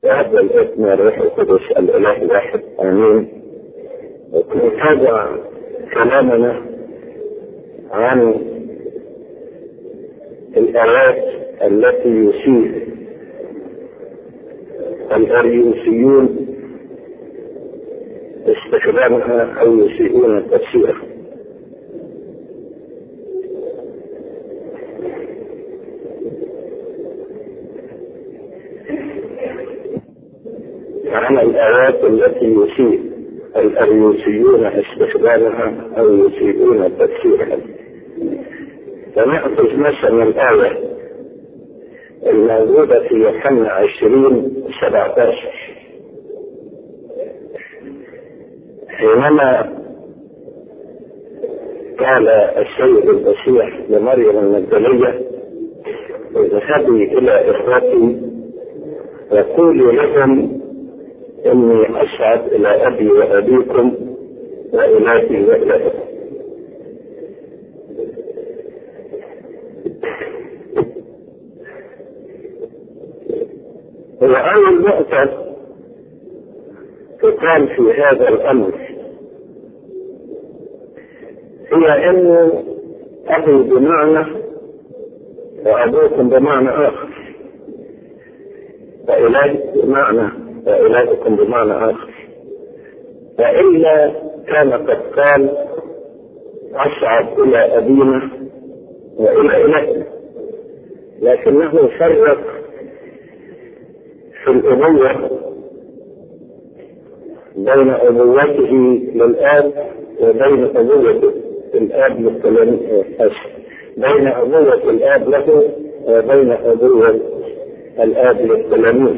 وهذا الاسم الروح القدس الاله الواحد امين نتابع كلامنا عن الآيات التي يسيء الأريوسيون استخدامها أو يسيئون تفسيرها عن الآيات التي يسيء الأريوسيون استخدامها أو يسيئون تفسيرها فنأخذ مثلا الآية الموجودة في يوحنا عشرين سبعة عشر حينما قال السيد المسيح لمريم المجدلية اذهبي إلى إخوتي وقولي لهم إني أصعد إلى أبي وأبيكم وإلهي وإلهكم وأول نقطة تقال في هذا الأمر هي أنه أبي بمعنى وأبوكم بمعنى آخر وإله بمعنى وإلهكم بمعنى آخر وإلا كان قد قال أصعد إلى أبينا وإلى إلهنا لكنه فرق في الأبوة بين أبوته للآب وبين أبوة الآب للتلاميذ بين أبوة الآب له وبين أبوة الآب للتلاميذ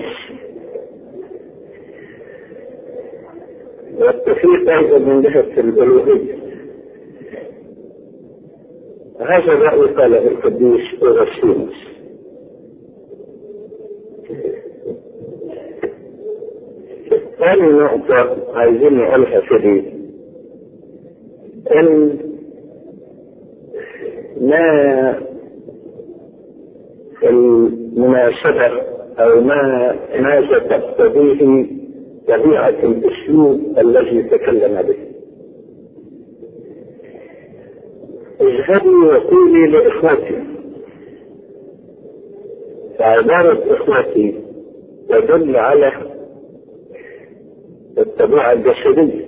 والتفريق أيضا من جهة الألوهية هذا رأي قاله القديس أوغسطينوس ثاني نقطة عايزين نقولها في دي إن ما المناسبة أو ما ماذا تقتضيه طبيعة الأسلوب الذي تكلم به اذهبي وقولي لإخوتي فعبارة إخوتي تدل على الطبيعة الجسدية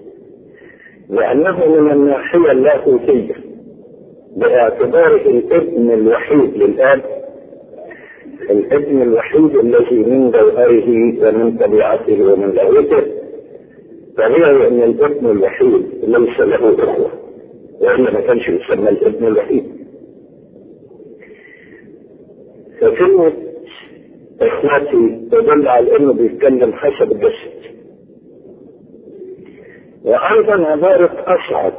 لأنه من الناحية اللاهوتية باعتباره الابن الوحيد للآب الابن الوحيد الذي من جوهره ومن طبيعته ومن لاهوته طبيعي ان الابن الوحيد ليس له اخوه والا ما كانش يسمى الابن الوحيد فكلمة اخواتي تدل على انه بيتكلم حسب الجسد وايضا عبارة اصعد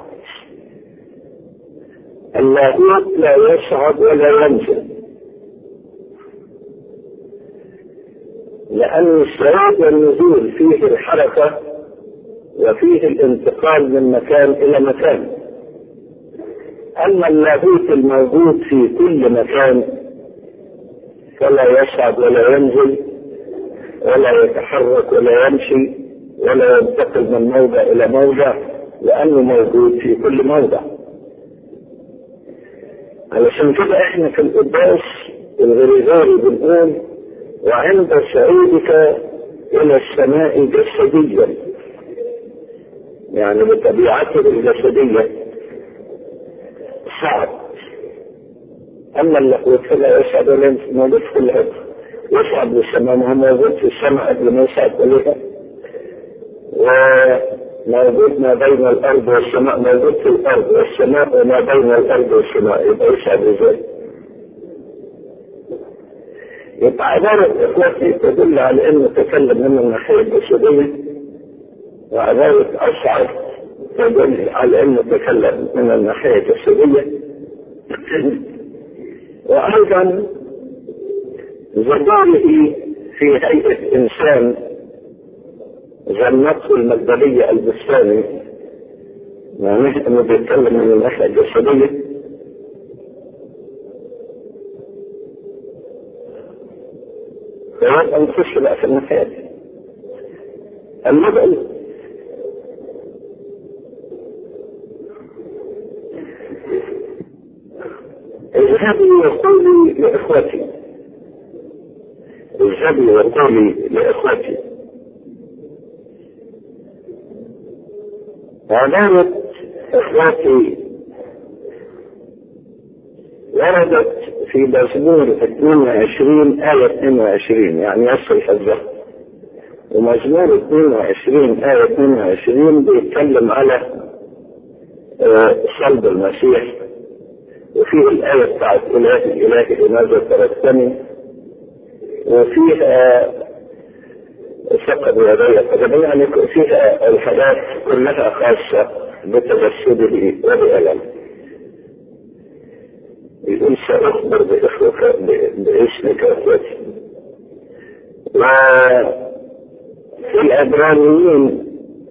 اللاهوت لا يصعد ولا ينزل لأن الصعود والنزول فيه الحركة وفيه الانتقال من مكان إلى مكان أما اللاهوت الموجود في كل مكان فلا يصعد ولا ينزل ولا يتحرك ولا يمشي ولا ينتقل من موضع إلى موضع لأنه موجود في كل موضع علشان كده احنا في القداس الغريغوري بنقول وعند صعودك الى السماء جسديا يعني بطبيعته الجسدية صعب اما اللاهوت فلا يصعد ولا موجود في الارض يصعد للسماء ما هو موجود في السماء قبل ما يصعد اليها وموجود ما بين الارض والسماء موجود في الارض والسماء وما بين الارض والسماء يبقى يصعد ازاي؟ يبقى عبارة إخوتي تدل على أنه تكلم من الناحية الجسدية وعبارة أصعد تدل على أنه تكلم من الناحية الجسدية وأيضا ظهوره في هيئة إنسان ظنته المجدلية البستاني يعني أنه بيتكلم من الناحية الجسدية ف ويبقى نخش بقى في المثال المثل اذهبي وقولي لاخوتي اذهبي وقولي لاخوتي عبارة اخواتي وردت في مزمور 22 آية 22 يعني يصل حفظها ومزمور 22 آية 22 بيتكلم على صلب المسيح وفيه الآية بتاعت إلهي إلهي لماذا تركتني وفيها سقط يدي قدمي يعني فيها الحاجات كلها خاصة بتجسده وبألمه يقول سأخبر بإخوك باسمك أخوتي وفي العبرانيين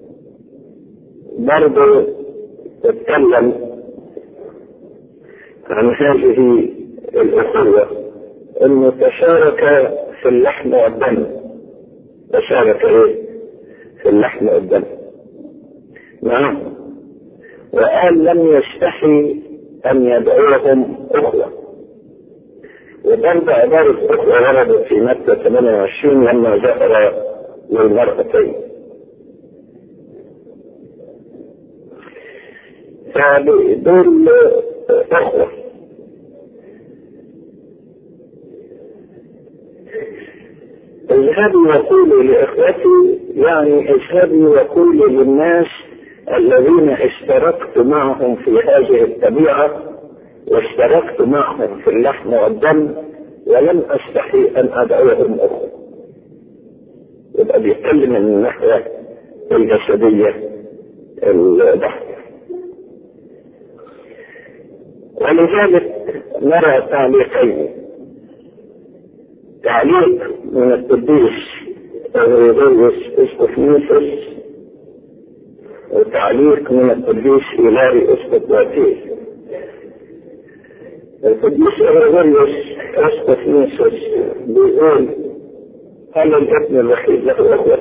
برضه تتكلم عن هذه الأخوة أنه تشارك في اللحم والدم تشارك إيه؟ في اللحم والدم نعم وقال لم يستحي أن يدعوهم أخوة وبرضه عبارة أخوة وردت في متى 28 لما ذكر للمرأتين فدول أخوة اذهبي وقولي لإخوتي يعني اذهبي وقولي للناس الذين اشتركت معهم في هذه الطبيعة واشتركت معهم في اللحم والدم ولم استحي ان ادعوهم اخوة يبقى بيتكلم من الناحية الجسدية البحث ولذلك نرى تعليقين تعليق من القديس غريغوريوس اسقفنيسوس وتعليق من القديس هيلاري اسقف باتيس القديس غريغوريوس اسقف نيسوس بيقول هل الابن الوحيد له اخوه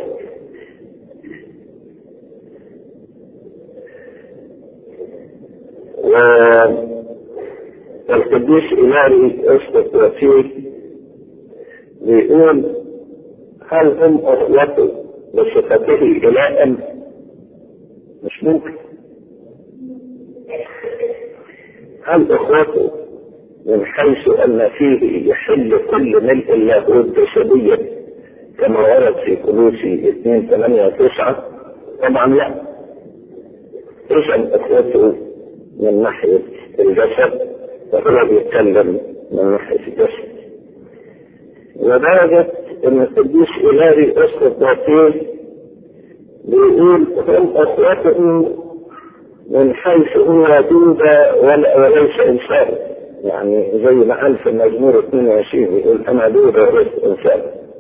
والقديس هيلاري اسقف باتيس بيقول هل هم اخوته بصفته الى مش ممكن هل اخوته من حيث ان فيه يحل كل ملء اللاهوت جسديا كما ورد في كلوسي 2 8 9 طبعا لا اذا اخوته من ناحيه الجسد فهو بيتكلم من ناحيه الجسد ولدرجه ان القديس الهي اسقف باطيل بيقول هم اخوته من حيث هو دودة وليس انسان يعني زي ما قال في المزمور 22 يقول انا دودة وليس انسان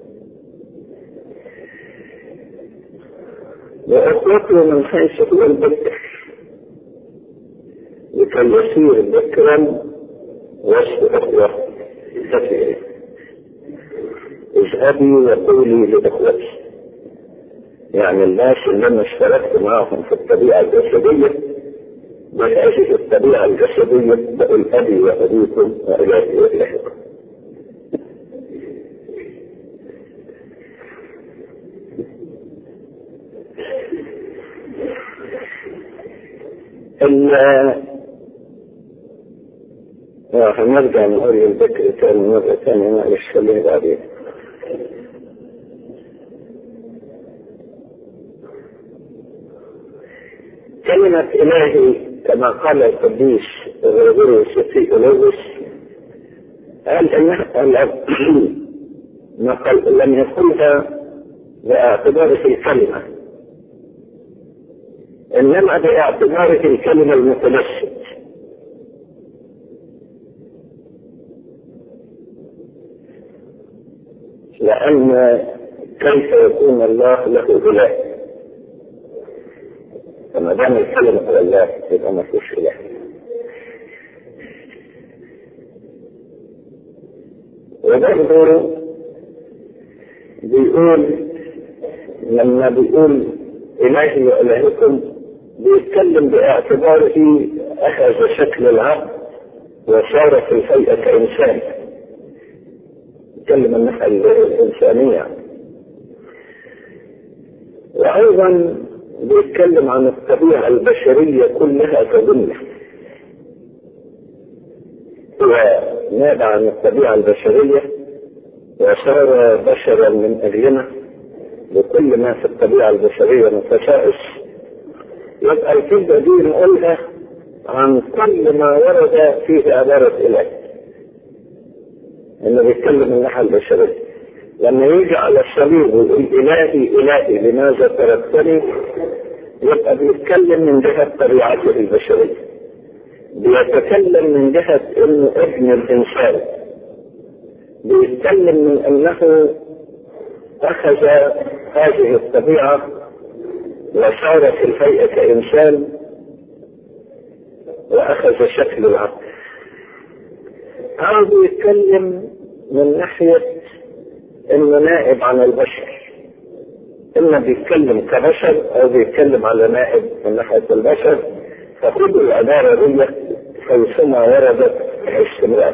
واخوته من حيث هو البكر لكي يصير بكرا وسط اخوة كثيرين اذهبي وقولي لاخوتي يعني الناس اللي انا اشتركت معاهم في الطبيعه الجسديه بهذه الطبيعه الجسديه بقول ابي وابيكم والهي والهكم ال هنرجع نقول الذكر تاني مرة تانية معلش خليها بعدين كلمة إلهي كما قال القديس غريغوريوس في أولوس قال إنها ما قال لم يقولها باعتبار في الكلمة إنما باعتبار في الكلمة المتلفت لأن كيف يكون الله له إله فما دام الكلمة على الله يبقى ما فيش إله وبرضه بيقول لما بيقول إلهي وإلهكم بيتكلم باعتباره أخذ شكل العبد وصار في الهيئة كإنسان يتكلم الناحية الإنسانية وأيضا بيتكلم عن الطبيعة البشرية كلها كجملة هو نابع عن الطبيعة البشرية وصار بشرا من أجلنا بكل ما في الطبيعة البشرية من خصائص يبقى الكلمة دي نقولها عن كل ما ورد فيه عبارة إله إنه بيتكلم من الناحية البشرية لما يجي على الصليب ويقول إلهي إلهي لماذا تركتني يبقى بيتكلم من جهة طبيعته البشرية بيتكلم من جهة إنه ابن الإنسان بيتكلم من أنه أخذ هذه الطبيعة وصار في الهيئة كإنسان وأخذ شكل العقل أو بيتكلم من ناحية إنه نائب عن البشر إما بيتكلم كبشر أو بيتكلم على نائب من ناحية البشر فخذوا العبارة دي حيثما وردت باستمرار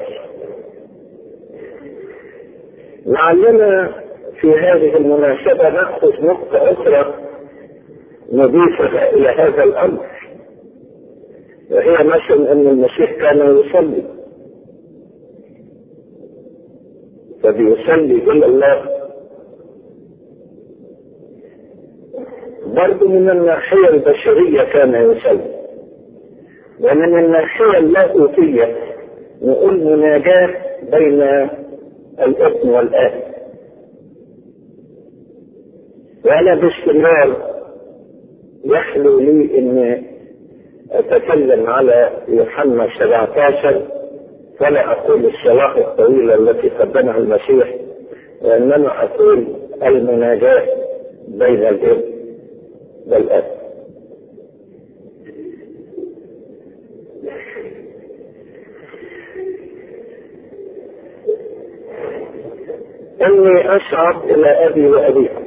لعلنا في هذه المناسبة نأخذ نقطة أخرى نضيفها إلى هذا الأمر وهي مثلا أن المسيح كان يصلي فبيصلي إلى الله برضه من الناحية البشرية كان يصلي ومن الناحية اللاهوتية نقول مناجاة بين الابن والآب وأنا باستمرار يحلو لي ان اتكلم على يوحنا 17 فلا اقول الصلاه الطويله التي قدمها المسيح وانما اقول المناجاه بين الاب والاب اني اصعد الى ابي وابيكم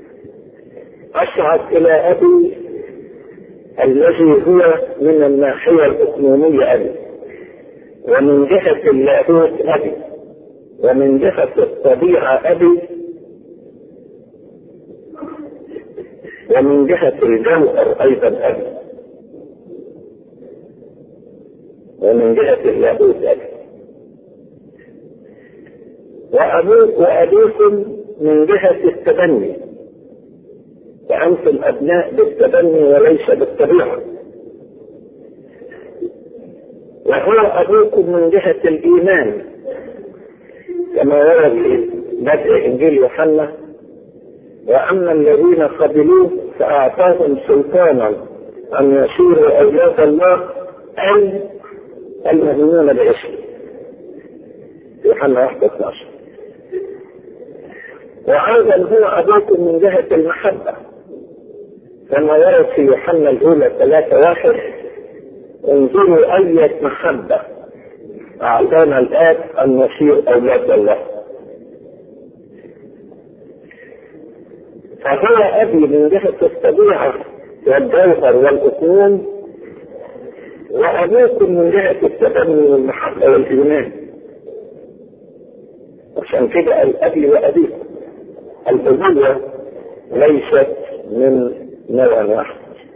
أصعد إلى أبي الذي هو من الناحية الإقليمية أبي ومن جهة اللاهوت أبي ومن جهة الطبيعة أبي ومن جهة الجوهر أيضا أبي ومن جهة اللاهوت أبي وأبوك وأبيكم من جهة التبني وأنتم أبناء بالتبني وليس بالطبيعة وهو أبوكم من جهة الإيمان كما ورد في بدء إنجيل يوحنا وأما الذين قبلوه فأعطاهم سلطانا أن يصيروا أولاد الله أي المؤمنون باسمه يوحنا 1 12 وأيضا هو أبوكم من جهة المحبة كما ورد في يوحنا الأولى ثلاثة واحد انظروا أية محبة أعطانا الآب أن نصير أولاد الله فهو أبي من جهة الطبيعة والجوهر والأصول وأبوكم من جهة التبني والمحبة والإيمان عشان كده الأبي وأبيكم الأبوة ليست من نوع واحد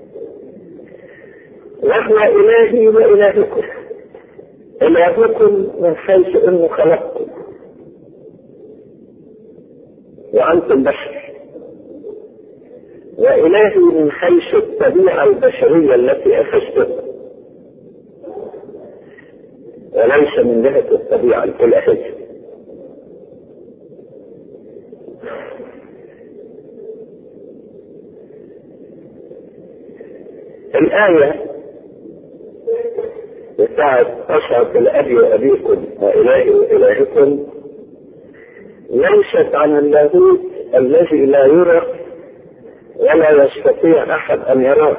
وهو إلهي وإلهكم إلهكم من حيث أنه خلقكم وأنتم بشر وإلهي من حيث الطبيعة البشرية التي أخذتكم وليس من جهة الطبيعة الإلهية الآية بتاعت أشهد الأبي وأبيكم وإلهي وإلهكم ليست عن اللاهوت الذي لا يرى ولا يستطيع أحد أن يراه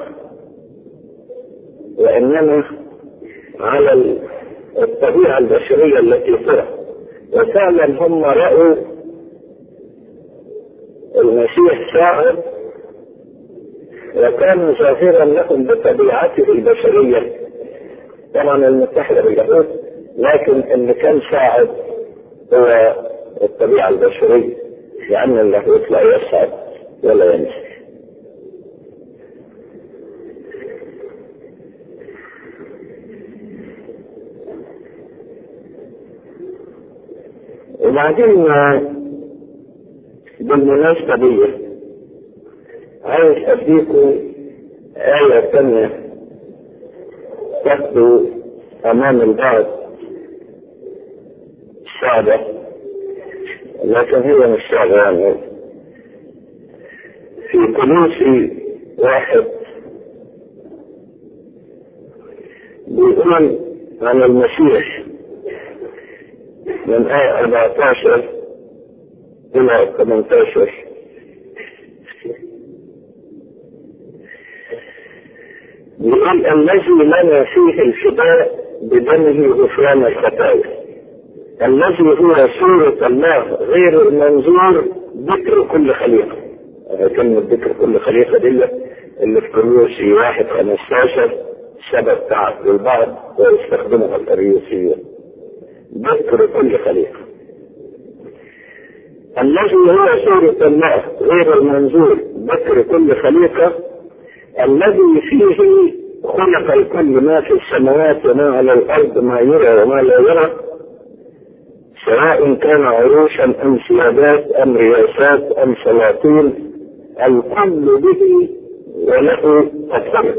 وإنما على الطبيعة البشرية التي ترى وفعلا هم رأوا المسيح صعد وكان ظاهرا لهم بطبيعته البشرية طبعا المتحدة باليهود لكن اللي كان صاعد هو الطبيعة البشرية لأن اللاهوت لا يصعد ولا ينزل وبعدين بالمناسبة دي عايز أديكم آية تانية تبدو أمام البعض صعبة لكن هي مش صعبة يعني في كنوسي واحد بيقول عن المسيح من آية 14 إلى 18 بيقول الذي لنا فيه الفداء بدمه غفران الخطايا الذي هو صورة الله غير المنظور ذكر كل خليقة كلمة ذكر كل خليقة دي اللي في كروسي واحد 15 سبب تعب للبعض ويستخدمها الأريوسيون ذكر كل خليقة الذي هو صورة الله غير المنظور ذكر كل خليقة الذي فيه خلق الكل ما في السماوات وما على الأرض ما يرى وما لا يرى سواء كان عروشا أم سيادات أم رياسات أم سلاطين الكل به وله قد خلق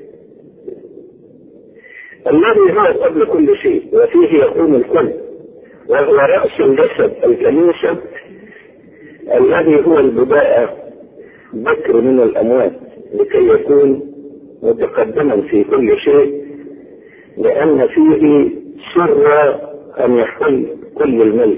الذي هو قبل كل شيء وفيه يقوم الكل وهو رأس الجسد الكنيسة الذي هو البداية بكر من الأموات لكي يكون متقدما في كل شيء لأن فيه سر أن يحل كل الملك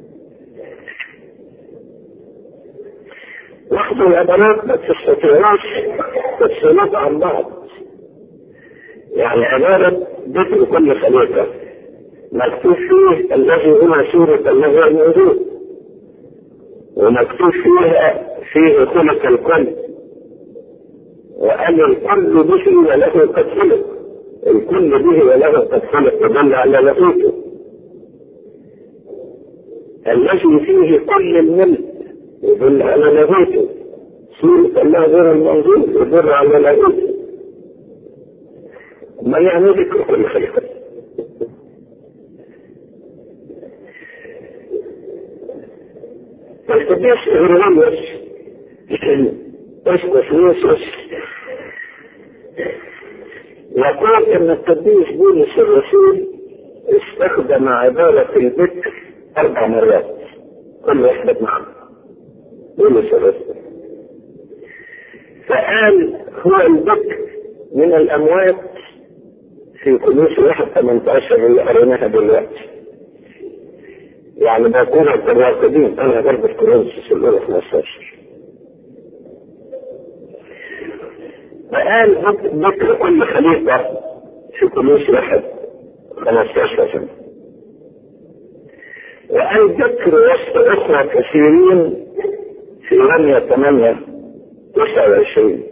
واحد العبارات ما تستطيعوش تفصيلات عن بعض يعني عبارة ذكر كل خليقة مكتوب فيه الذي هو سورة الله الموجود ومكتوب فيها فيه خلق الكل وقال الكل به وله قد خلق الكل به وله قد خلق ودل على لاهوته الذي فيه كل الملك يدل على لاهوته سورة الله غير المنظور يدل على لاهوته ما يعني ذكر كل خليقة القديس إغريغوريوس اسقف يوسف يقول ان القديس بولس الرسول استخدم عبارة الذكر اربع مرات كل واحدة معه بولس الرسول فقال هو الذكر من الاموات في كنوز واحد 18 اللي قريناها دلوقتي يعني بكون الراقدين انا برضه في كنوز الاولى 15 فقال ذكر كل خليفة في كنوز واحد 15 سنة وقال ذكر وسط أخرى كثيرين في رمية 8 29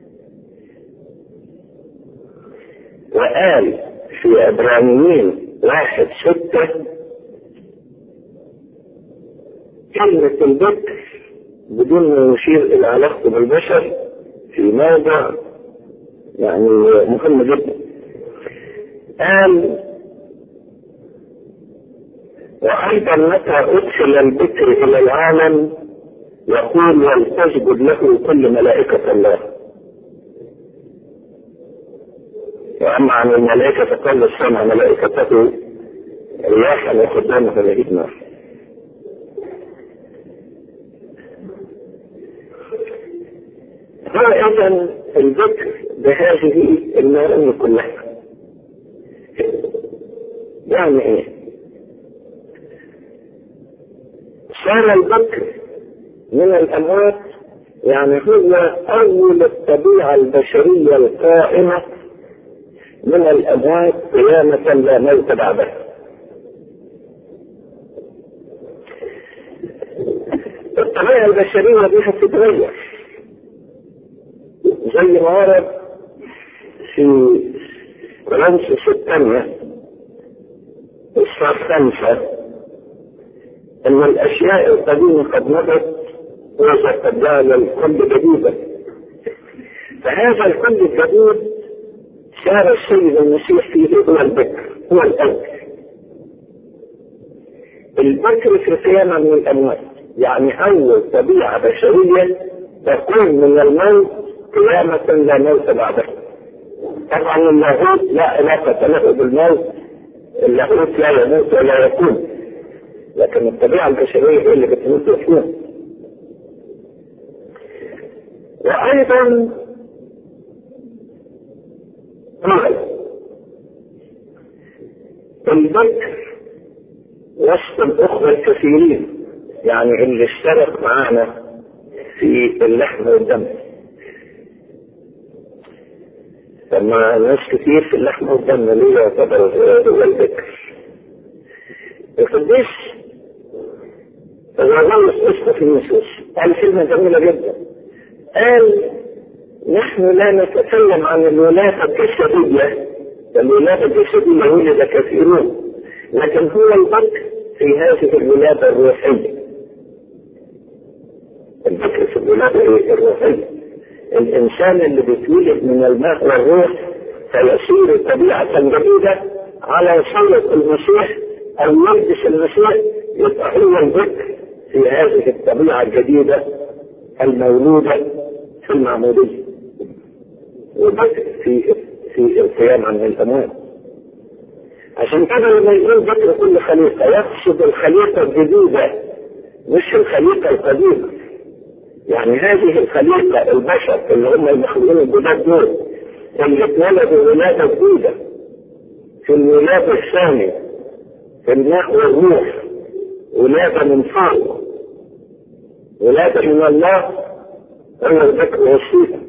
وقال في عبرانيين واحد ستة كلمة الذكر بدون ما يشير إلى علاقته بالبشر في موضع يعني مهم جدا قال وأيضا متى أدخل الذكر إلى العالم يقول ولتسجد له كل ملائكة الله وأما عن الملائكة فقال السمع ملائكته رياحا وخدامة لهيب نار هو إذا الذكر بهذه المعاني كلها يعني إيه؟ صار الذكر من الأموات يعني هو أول الطبيعة البشرية القائمة من الأموات قيامة لا موت بعدها الطبيعة الطبيعة البشرية دي هتتغير زي ما ورد في كورنثوس الثانية الصف خمسة أن الأشياء القديمة قد مضت وقد جعل الكل جديدا فهذا الكل الجديد صار السيد المسيح فيه هو البكر هو الأجر البكر في قيامة من الأموات يعني أول طبيعة بشرية تكون من الموت قيامة لا موت بعدها طبعا اللاهوت لا علاقة له بالموت اللاهوت لا يموت ولا يكون لكن الطبيعة البشرية هي اللي بتموت وتكون وأيضا قال البكر وسط الأخوة الكثيرين يعني اللي اشترك معانا في اللحم والدم لما ناس كتير في اللحم والدم ليه يعتبر هو البكر القديس الرجل اسمه في النصوص قال كلمة جميلة جدا قال نحن لا نتكلم عن الولادة الجسدية الولادة الجسدية ولد كثيرون لكن هو البكر في هذه الولادة الروحية البكر في الولادة الروحية الإنسان اللي بيتولد من الماء والروح فيصير طبيعة جديدة على صورة المسيح أو يلبس المسيح يبقى هو البكر في هذه الطبيعة الجديدة المولودة في المعمودية وبكر في في القيام عن الأموات عشان كده لما يقول ذكر كل خليقة يقصد الخليقة الجديدة مش الخليقة القديمة يعني هذه الخليقة البشر اللي هم المخلوقين الجداد دول اللي اتولدوا ولادة جديدة في الولادة الثانية في الماء والروح ولادة من فوق ولادة من الله هو الذكر والصيغة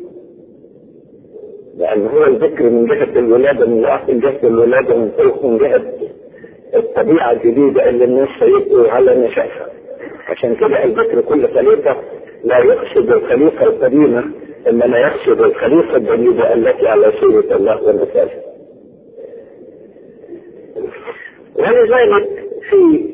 لأن هو الذكر من جهة الولادة من الله من جهة الولادة من فوق من جهة الطبيعة الجديدة اللي الناس سيبقوا على نشأها عشان كده الذكر كل خليقة لا يقصد الخليقة القديمة إنما لا يقصد الخليقة الجديدة التي على صورة الله ومثاله ولذلك في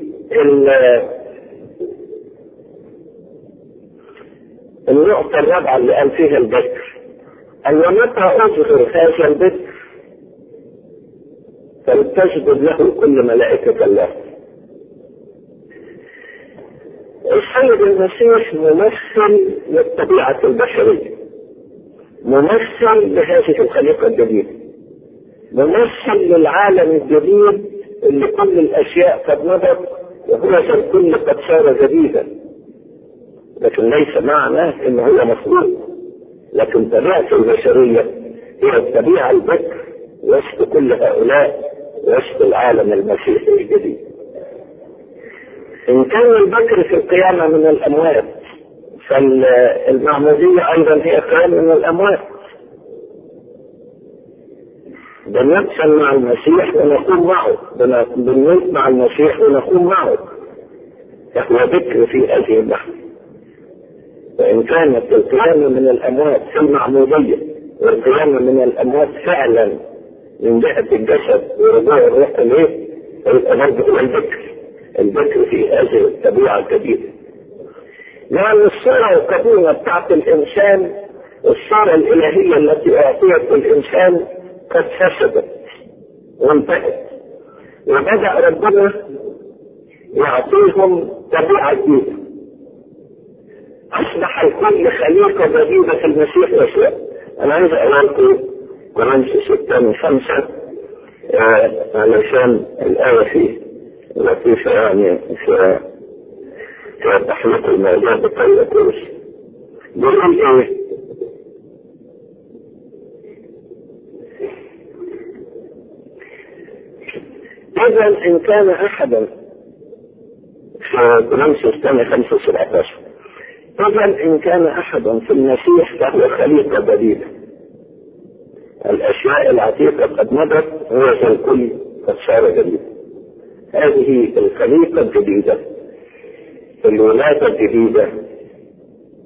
النقطة الرابعة اللي قال فيها الذكر أن متى أظهر هذا الذكر فلتسجد له كل ملائكة الله السيد المسيح ممثل للطبيعة البشرية ممثل لهذه الخليقة الجديدة ممثل للعالم الجديد اللي كل الأشياء قد مضت وهو الكل قد صار جديدا لكن ليس معنى انه هو مخلوق لكن طبيعته البشرية هي الطبيعة البكر وسط كل هؤلاء وسط العالم المسيحي الجديد إن كان البكر في القيامة من الأموات فالمعمودية أيضا هي قيامة من الأموات بندفن مع المسيح ونقوم معه بنموت مع المسيح ونقوم معه فهو ذكر في هذه اللحظة وإن كانت القيامة من الأموات في المعمودية والقيامة من الأموات فعلا من جهة الجسد ورجوع الروح إليه فيبقى برضه هو الذكر الذكر في هذه الطبيعة الجديدة لأن الصورة القديمة بتاعت الإنسان الصورة الإلهية التي أعطيت الإنسان قد فسدت وانتهت وبدأ ربنا يعطيهم طبيعة جديدة أصبح الكل خليقة جديدة في المسيح يسوع أنا عايز أقرأ لكم كورنثوس ستة من خمسة آه علشان الآية فيه لطيفة يعني في توضح لكم الموضوع بطريقة كويسة بيقول إيه؟ إذا إن كان أحدا في كورنثوس الثانية 5 17 إذا إن كان أحد في المسيح فهو خليقة جديدة الأشياء العتيقة قد مضت وهذا الكل قد صار جديدا هذه الخليقة الجديدة الولادة الجديدة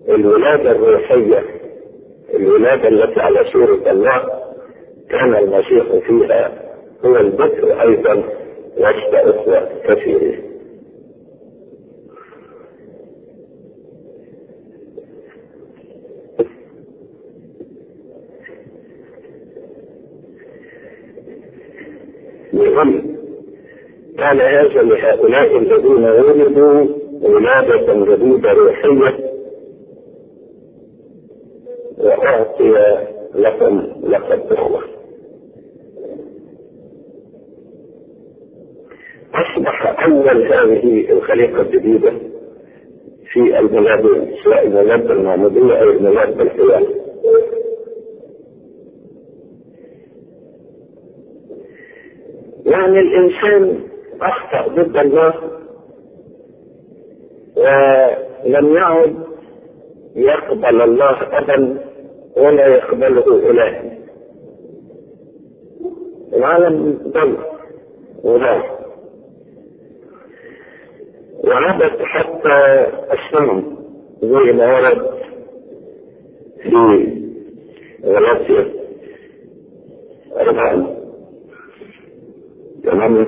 الولادة الروحية الولادة التي على صورة الله كان المسيح فيها هو البكر أيضا وسط إخوة كثيرين يقول كان هذا لهؤلاء الذين ولدوا ولادة جديدة روحية وأعطي لكم لقب إخوة أصبح أول هذه الخليقة الجديدة في الميلادين سواء الميلاد بالمعمودية أو الميلاد بالحياة يعني الإنسان أخطأ ضد الله ولم يعد يقبل الله أبدا ولا يقبله إله العالم ضل وضل وعبد حتى الصنم زي ما ورد في غلاطيا أربعة تمام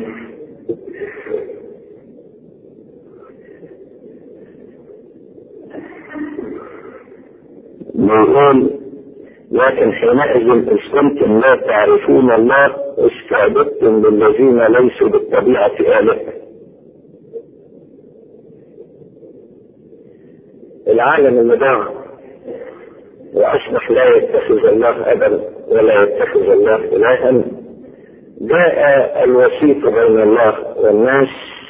يقول لكن حينئذ إذ كنتم لا تعرفون الله استعبدتم للذين ليسوا بالطبيعة آلهة العالم المدعم وأصبح لا يتخذ الله أبا ولا يتخذ الله إلها جاء الوسيط بين الله والناس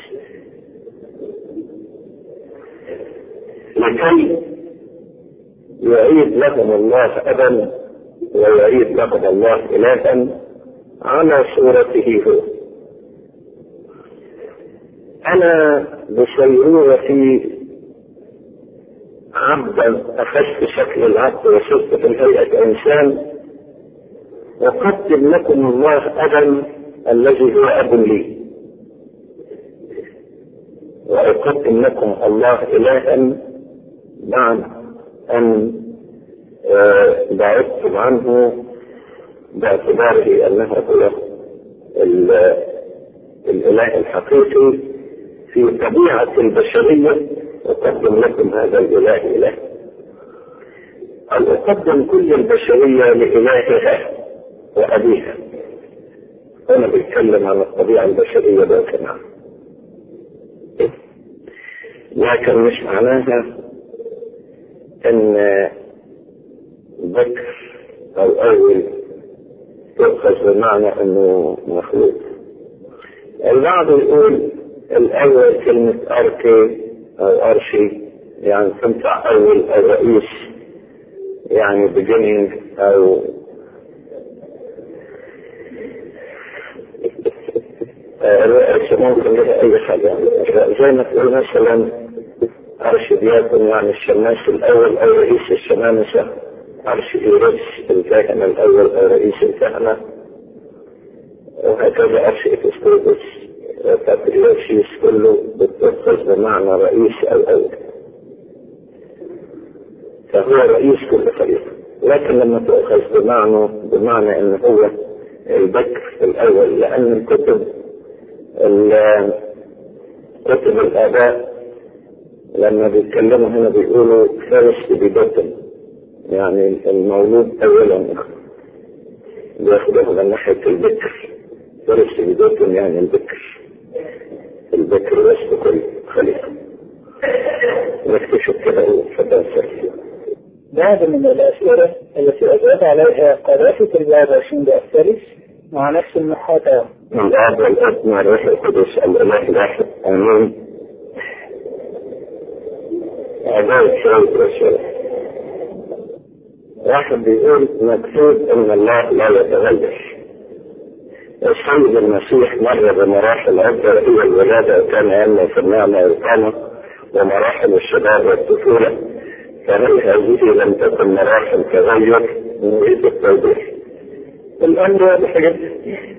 لكي يعيد لهم الله أبا ويعيد لهم الله إلها على صورته هو أنا بصيرورتي عبدا أخذت شكل العبد وصرت في هيئة إنسان أقدم لكم الله أبا الذي هو أب لي وأقدم لكم الله إلها بعد أن بعدتم عنه باعتباره أنه هو الإله الحقيقي في طبيعة البشرية أقدم لكم هذا الإله إله أن أقدم كل البشرية لإلهها وأبيها أنا بتكلم عن الطبيعة البشرية ده كمان لكن مش معناها ان ذكر او اول تؤخذ بمعنى انه مخلوق البعض يقول الاول كلمة اركي او ارشي يعني تنفع اول او رئيس يعني beginning او الرئاسة ممكن لها اي حاجة زي ما تقول مثلا أرشديات يعني الشماس الأول أو رئيس الشمامسة أرشديوس الكاهن الأول أو رئيس الكهنة وهكذا أرشديوس بابريوسيس كله بتأخذ بمعنى رئيس أو أول فهو رئيس كل خليفة لكن لما تؤخذ بمعنى بمعنى أنه هو البكر الأول لأن الكتب كتب الآباء لما بيتكلموا هنا بيقولوا فارس ببطن يعني المولود اولا بياخدوها من ناحية البكر فارس ببطن يعني البكر البكر وسط كل خليفة نكتشف كده فتاة بعض من الأسئلة التي أجاب عليها قذافة البابا شندا الثالث مع نفس المحاضرة من الآب والأب مع الروح القدس الإله الواحد آمين عباد شرط رسول واحد بيقول مكتوب ان الله لا يتغير السيد المسيح مر بمراحل عدة هي الولادة وكان ينمو في النعمة والقامة ومراحل الشباب والطفولة فهل هذه لم تكن مراحل تغير نريد التوضيح الأمر واضح جدا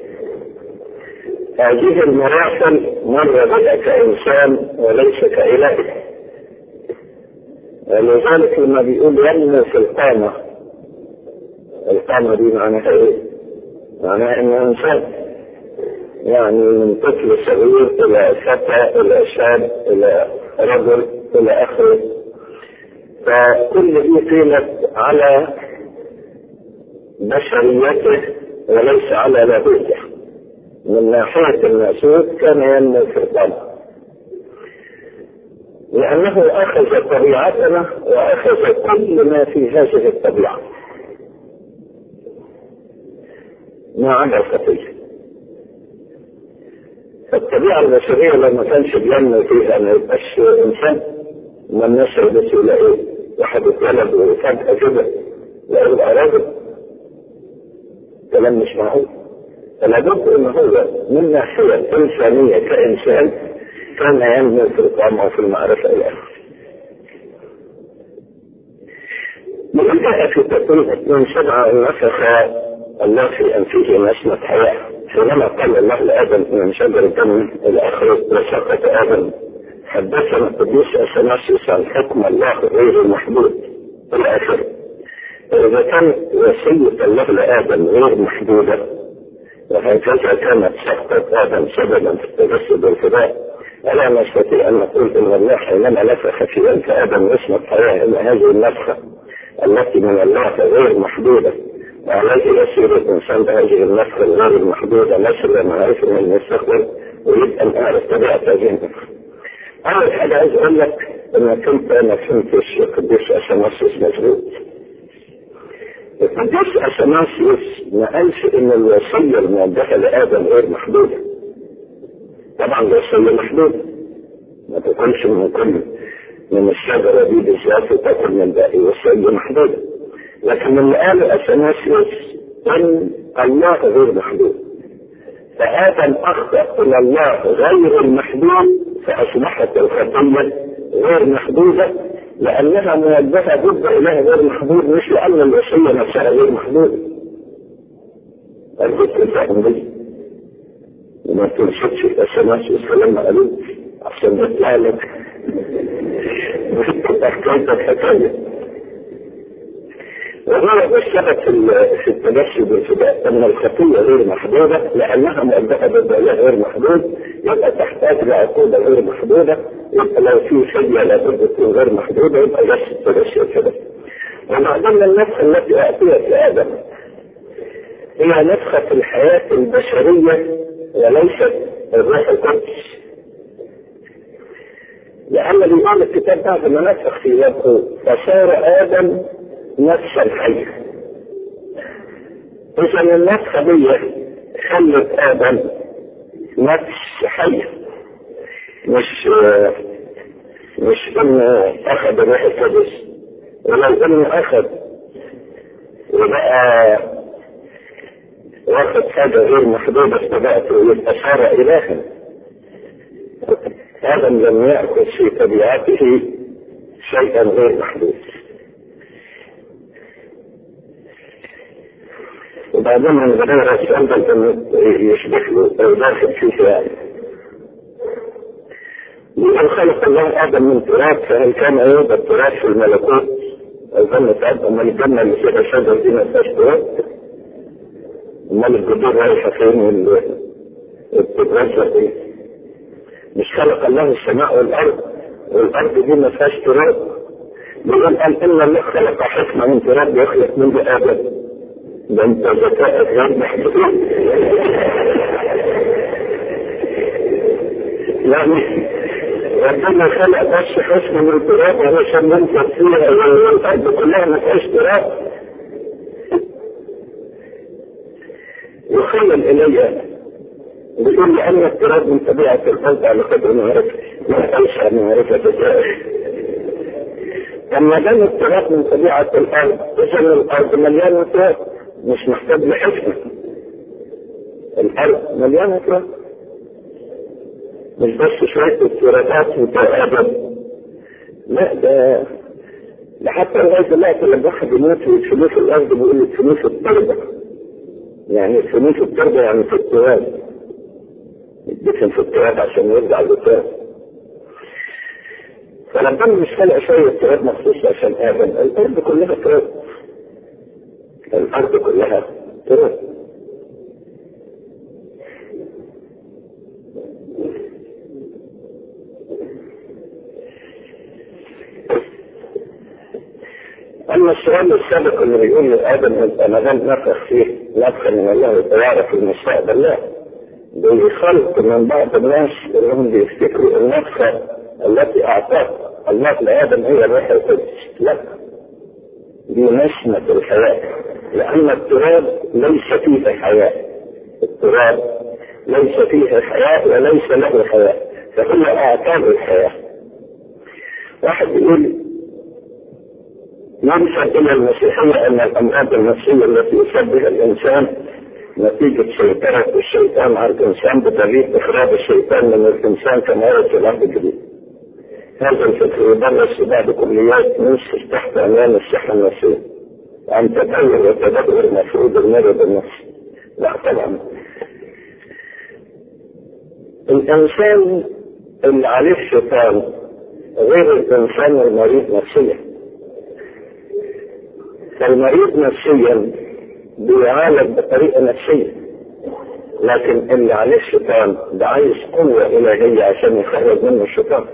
هذه المراحل مر بها كإنسان وليس كإله ولذلك لما بيقول ينمو في القامة القامة دي معناها ايه؟ معناها انه انسان يعني من طفل صغير الى فتى الى شاب الى رجل الى اخره فكل دي قيمت على بشريته وليس على لاهوته من ناحية الناسوت كان ينمو في القلب لأنه أخذ طبيعتنا وأخذ كل ما في هذه الطبيعة ما عدا الخطية الطبيعة البشرية لما كانش بينمو فيها ما يبقاش إنسان ما الناس يلبسوا إلى إيه؟ واحد اتولد وفجأة كده لا يبقى راجل كلام مش معقول فلا بد ان هو من ناحية انسانية كانسان كان ينمو في القامة وفي المعرفة الى اخره. جاء في تقريب من سبعة نفخ الله في انفه نسمة حياة حينما قال الله لادم من شجر الجنة الى اخره وسقط ادم حدثنا القديس اثناسيوس عن حكم الله غير المحدود الى اخره. إذا كانت وصية الله لآدم غير محدودة وهكذا كانت سقطة آدم سببا في التجسد والفداء ألا نستطيع أن نقول إن الله حينما نفخ في أنف آدم اسم الحياة إن هذه النفخة التي من الله غير محدودة وعليه يسير الإنسان بهذه النفخة الغير المحدودة نسل معرفة من المستقبل أريد أن أعرف طبيعة هذه النفخة. أول حاجة عايز أقول لك إنك أنت ما فهمتش القديس أثناسيوس مظبوط. القديس اثناسيوس ما قالش ان الوصيه الموجهه لادم غير محدوده. طبعا الوصيه محدوده. ما تاكلش من كل من الشجره دي بالذات وتاكل من باقي وصيه محدوده. لكن اللي قاله اثناسيوس ان الله غير محدود. فادم اخطا الى الله غير المحدود فاصبحت الخطيه غير محدوده لأنها موجهة ضد إله غير محدود مش لأن الوصية نفسها غير محدودة. أرجوك تفهم دي. وما تنشدش الأسماس والسلام قالوا عشان تطلع لك حكاية الحكاية. وهو ده السبب في التجسد والفداء ان الخطيه غير محدوده لانها موجهه ضد اله غير محدود يبقى تحتاج لعقوبه غير محدوده يبقى لو في فديه لابد تكون غير محدوده يبقى نفس التجسد كده. وبعدين النفخه التي اعطيت لادم هي نفخه الحياه البشريه وليست الروح القدس. لأن الإمام الكتاب بعد ما نفخ في يده فصار آدم نفسا حية. إذا النفخة دي خلت آدم نفس حية. مش مش إنه أخذ الروح القدس ولو إنه أخذ وبقى واخد حاجة غير محدودة في طبيعته يبقى صار إلها. آدم لم يأخذ في طبيعته شيئا غير محدود. وبعدين من غير السؤال انه يشبه له او داخل فيه يعني. لمن خلق الله ادم من تراب فهل كان يوجد تراب في الملكوت؟ اظن تعب امال الجنه اللي فيها شجر دي ما فيهاش تراب؟ امال الجذور رايحه فين والتراب ايه؟ مش خلق الله السماء والارض والارض دي ما فيهاش تراب؟ يقول قال ان الله خلق حكمه من تراب يخلق منه ادم ده انت ذكائك غير محدود يعني ربنا خلق بس حسن من التراب علشان ننفذ فيها الارض كلها ما فيهاش تراب يخيل الي بيقول لي ان التراب من طبيعه الارض على قدر معرفتي ما اوسع معرفه التاريخ اما دام التراب من طبيعه الارض اذا الارض مليانه تراب مش محتاج لحكمة الأرض مليانة تراب مش بس شوية اضطرابات وتأبد لا ده ده حتى لغاية دلوقتي لما واحد يموت ويدفنوه في الأرض بيقول يدفنوه في التربة يعني يدفنوه في التربة يعني في التراب يدفن في التراب عشان يرجع للتراب فربنا مش خلق شوية تراب مخصوص عشان آدم الأرض كلها تراب الأرض كلها تراب أما السؤال السابق اللي بيقول لآدم أنت ما دام نفخ فيه نفخ من الله يعرف المستقبل لا بخلق من بعض الناس انهم بيفتكروا النفخه التي اعطاها الله لادم هي الروح القدس لا دي نسمة الحياة لأن التراب ليس فيه حياة التراب ليس فيه حياة وليس له حياة فهو أعطاه الحياة واحد يقول ينسب إلى المسيحية أن الأمراض النفسية التي يشبه الإنسان نتيجة سيطرة الشيطان على الإنسان بدليل إخراج الشيطان من الإنسان كما يرد في الأرض الجديد. هذا الفكر يدرس في بعض كليات مصر تحت عنوان الصحة النفسية. عن تدور وتدبر مفروض المرض النفسي. لا طبعا. الإنسان اللي عليه الشيطان غير الإنسان المريض نفسيا. فالمريض نفسيا بيعالج بطريقه نفسيه لكن اللي عليه الشيطان ده عايز قوه الهيه عشان يخرج منه الشيطان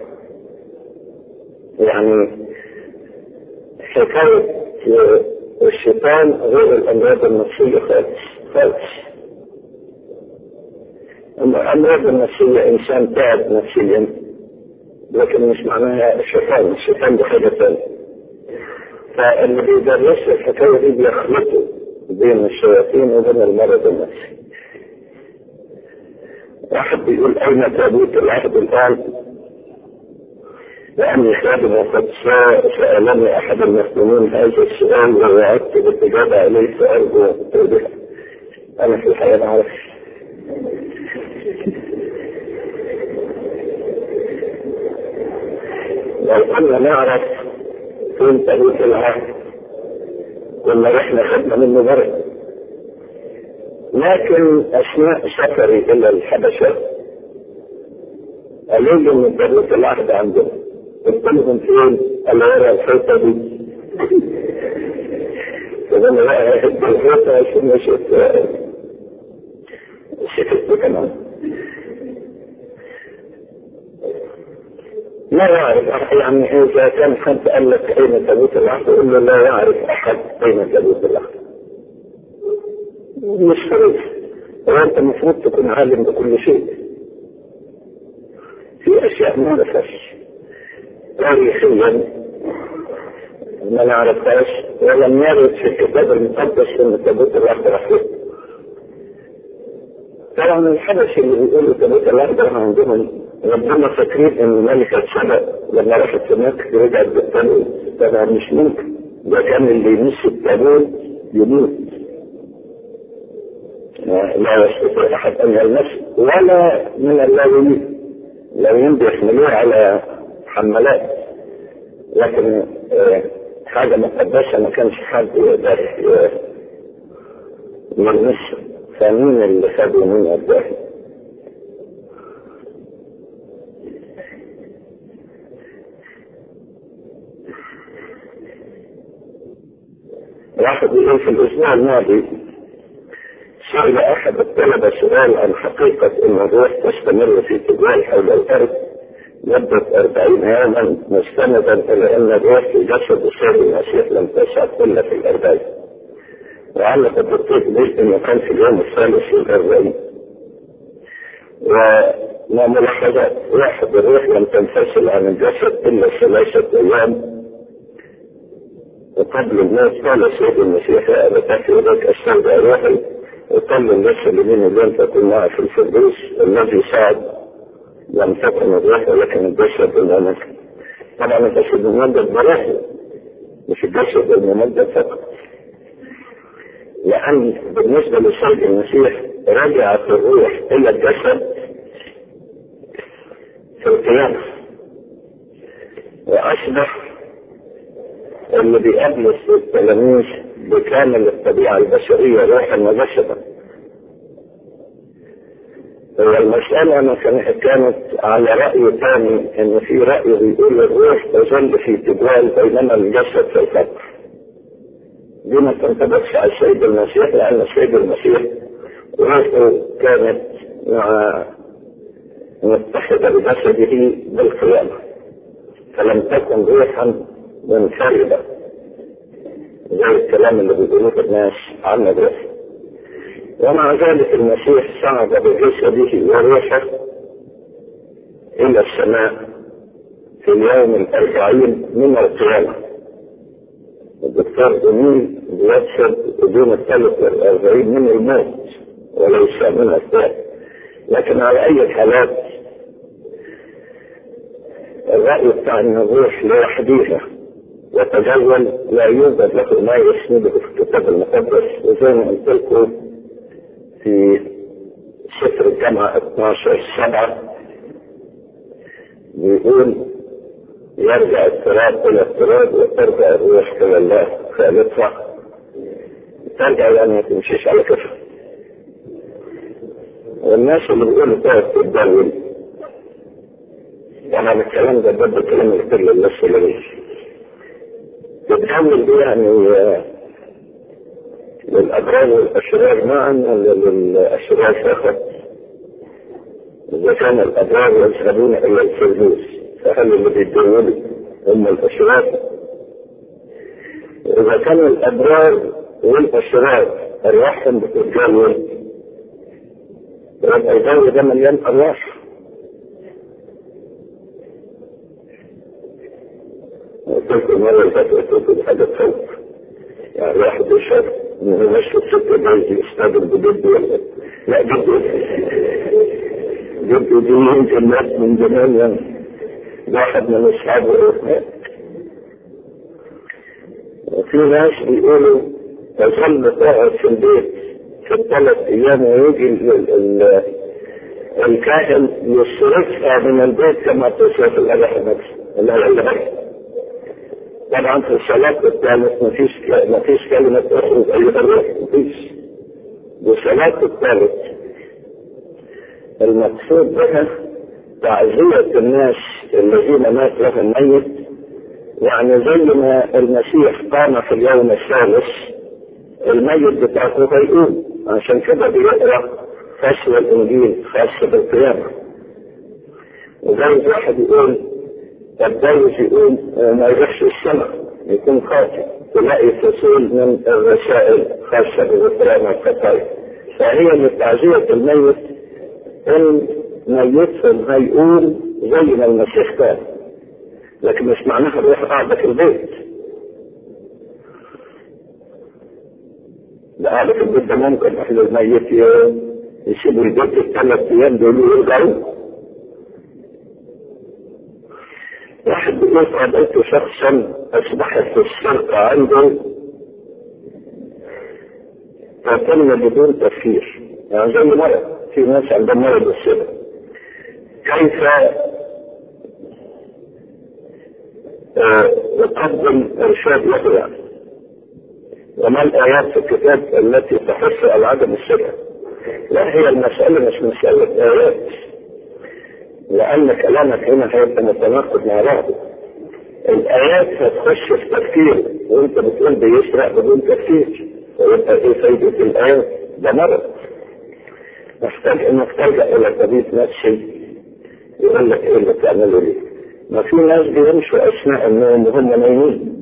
يعني حكايه الشيطان غير الامراض النفسيه خالص خالص الامراض النفسيه انسان تعب نفسيا لكن مش معناها الشيطان الشيطان ده حاجه ثانيه فاللي بيدرس الحكايه دي بيخلطوا بين الشياطين وبين المرض النفسي واحد بيقول اين تابوت العهد الان لاني خادم وقد سالني احد المخدومين هذا السؤال ووعدت بالاجابه عليه فارجو توضيح انا في الحقيقه ما اعرفش لو كنا نعرف فين تابوت العهد كنا رحنا خدنا منه برد لكن اثناء سفري الى الحبشه قالوا لي ان تابوت العهد عندهم قلت لهم فين؟ قالوا ورا الحيطه دي فانا بقى هد الحيطه عشان مشيت سكت كمان لا يعرف يعني اذا كان حد قال لك اين تابوت العهد قل له لا يعرف احد اين تابوت العهد مش صريح وانت المفروض تكون عالم بكل شيء في اشياء ما نعرفهاش تاريخيا ما نعرفهاش ولم يرد في الكتاب المقدس ان تابوت العهد راح طبعا الحبش اللي بيقولوا تابوت العهد عندهم ربنا فاكرين ان ملكة سبأ لما راحت هناك رجعت بالتابوت طبعا مش ممكن ده كان اللي يمس التابوت يموت لا يستطيع احد ان يلمسه ولا من اللاويين اللاويين بيحملوه على حمالات لكن حاجه مقدسه ما كانش حد يقدر يلمسها فمين اللي خده من الداخل واحد يقول في الاسبوع الماضي سأل أحد الطلبة سؤال عن حقيقة أن الروح تستمر في تجوال حول الأرض مدة أربعين يوما مستندا إلى أن الروح في جسد السيد المسيح لم تسعد إلا في الأربعين وعلق الدكتور بيت أنه كان في اليوم الثالث والأربعين وما ملاحظات واحد الروح لم تنفصل عن الجسد إلا ثلاثة أيام وقبل الموت قال السيد المسيح يا أبا تحت يدك أستودع روحي وقال الناس اللي بين لن تكون معه في الفردوس الذي صعد لم تكن الروح ولكن الجسد الممجد طبعا الجسد الممجد براحل مش الجسد الممجد فقط لأن بالنسبة للسيد المسيح رجعت الروح إلى الجسد في القيامة وأصبح اللي بيقابل التلاميذ بكامل الطبيعة البشرية روحا وجسدا هو المسألة أنا كانت على رأي ثاني إن في رأي بيقول الروح تظل في تجوال بينما الجسد في القبر. دي ما تنطبقش على السيد المسيح لأن السيد المسيح روحه كانت مع متحدة بجسده بالقيامة. فلم تكن روحا منفردة زي الكلام اللي بيقولوه الناس عن الروح. ومع ذلك المسيح صعد بجسده وروحه إلى السماء في اليوم الأربعين من القيامة الدكتور جميل بيقصد بدون الثالث والأربعين من الموت وليس من الثالث لكن على أي الحالات الرأي بتاع أن الروح لوحديها وتجول لا يوجد له ما يسنده في الكتاب المقدس وزي ما قلت لكم في سفر الجامعة 12 سبعة بيقول يرجع التراب إلى التراب وترجع الروح إلى الله خالقها ترجع يعني ما تمشيش على كفر والناس اللي بيقولوا تقعد تتدول طبعا الكلام ده ضد الكلام اللي كله الناس اللي تتحمل دي يعني للأبرار والأشرار معا ولا للأشرار فقط؟ إذا كان الأبرار يذهبون إلى الفردوس فهل اللي بيتدولوا هم الأشرار؟ إذا كان الأبرار والأشرار أرواحهم بتتجول يبقى الجو ده مليان أرواح قلت لكم المرة اللي فاتت قلت لكم حاجة تخوف يعني واحد يشرب انه ماشي الست جايز يستقبل بجد ولا لا جد جد دي يمكن ناس من زمان يعني واحد من اصحابه وفي ناس بيقولوا تظل تقعد في البيت في الثلاث ايام ويجي الكاهن يصرفها من البيت كما تصرف الاله نفسه الاله طبعا في الصلاة الثالث مفيش مفيش كلمة اخرج أي مرة مفيش والصلاة الثالث المقصود بها تعزية الناس الذين مات لهم ميت يعني زي ما المسيح قام في اليوم الثالث الميت بتاعه هيقوم عشان كده بيقرا فصل الانجيل خاص بالقيامه وزي واحد يقول الدرس يقوم ما يروحش السماء يكون خاطئ تلاقي فصول من الرسائل خاصة بالقرآن والكتاب فهي لتعزية الميت إن ميتهم هيقوم زي ما المسيح كان لكن مش معناها الروح قاعدة في البيت ده قاعدة في البيت ده ممكن أهل الميت يسيبوا البيت الثلاث أيام دول ويرجعوا واحد بيقول قابلت شخصا اصبحت السرقة عنده تتم بدون تفكير يعني زي مرض في ناس عندهم مرض السرقة كيف يقدم ارشاد له يعني وما الايات في الكتاب التي تحث على عدم السرقة لا هي المسألة مش مسألة ايات لأن كلامك هنا هيبقى متناقض مع بعضه. الآيات هتخش في تفكير وأنت بتقول بيسرق بدون تفكير ويبقى إيه فايدة الآيات؟ ده مرض. محتاج إنك تلجأ إلى طبيب نفسي يقول لك إيه اللي بتعمله ليه؟ ما في ناس بيمشوا أثناء النوم وهم نايمين.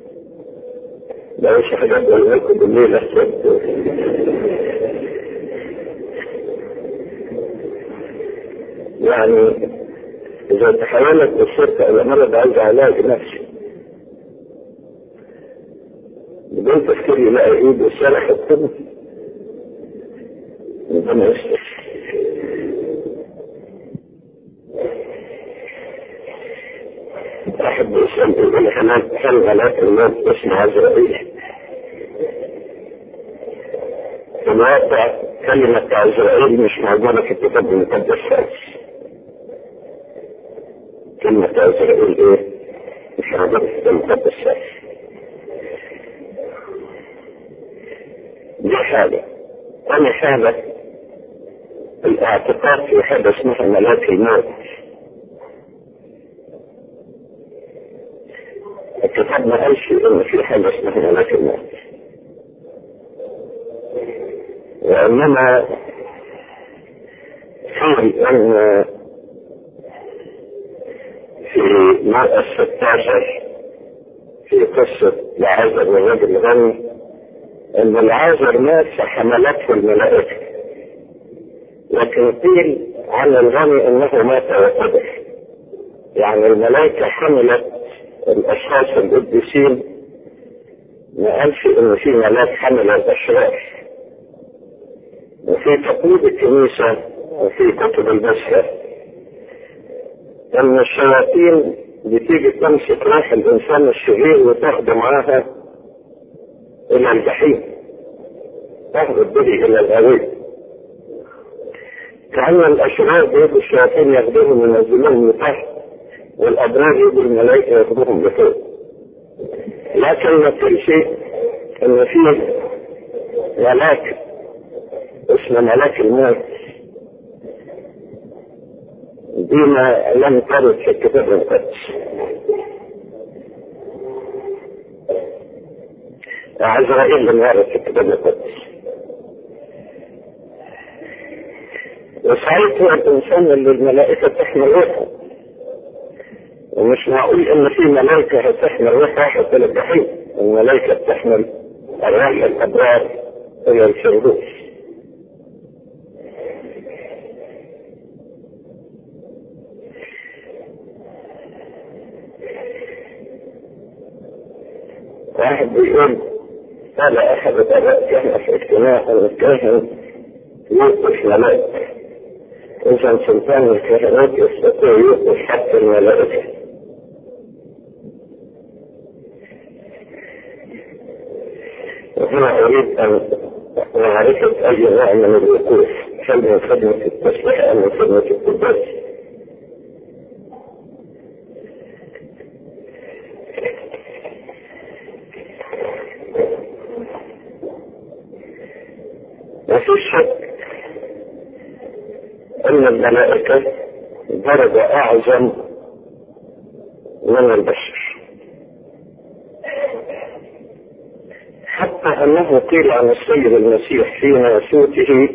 بلاش حاجات بقول لكم بالليل أحسن يعني إذا تحولت الشركة إلى مرض عايز علاج نفسي بدون تفكير يلاقي إيده سرحت كده ربنا يستر واحد بيسأل يقول لي هل هل غلاء الموت اسمه عزرائيل؟ في الواقع كلمة عزرائيل مش موجودة في الكتاب المقدس خالص. كلمة عزرائيل ايه؟ مش موجودة في الكتاب المقدس خالص. دي حاجة. تاني حاجة الاعتقاد في حاجة اسمها ملاك الموت الكتاب ما قالش ان في حاجة اسمها ملاك الموت وانما في ان في مرأة 16 في قصة العازر والرجل الغني ان العازر مات فحملته الملائكة لكن قيل عن الغني انه مات وقدر يعني الملائكة حملت الاشخاص القديسين ما قالش ان في ملاك حمل الاشرار وفي تقليد الكنيسة وفي كتب البشر ان الشياطين بتيجي تمسك روح الانسان الشرير وتاخده معاها الى الجحيم تهبط به الى الغريب كأن الأشرار بيجوا الشياطين ياخدوهم وينزلوهم لتحت والأبرار يجوا الملائكة ياخدوهم لفوق لكن ما تقولش إن في ملاك اسمه ملاك الموت دي ما لم ترد في الكتاب المقدس عزرائيل لم يرد في الكتاب المقدس وساعتها الانسان اللي الملائكه تحمل روحه ومش معقول ان في ملائكه هتحمل روح واحد الى الجحيم الملائكه بتحمل ارواح الابرار الى الفردوس واحد بيقول قال احد الاباء كان في اجتماع الكاهن يوقف ملائكه إذا سلطان الكهنوت يستطيع يوقف حتى الملائكة وهنا أريد أن معرفة أي نوع من الوقوف هل من خدمة التسبيح أم من خدمة القداس ما فيش شك أن الملائكة درجة أعظم من البشر حتى أنه قيل عن السيد المسيح في ناسوته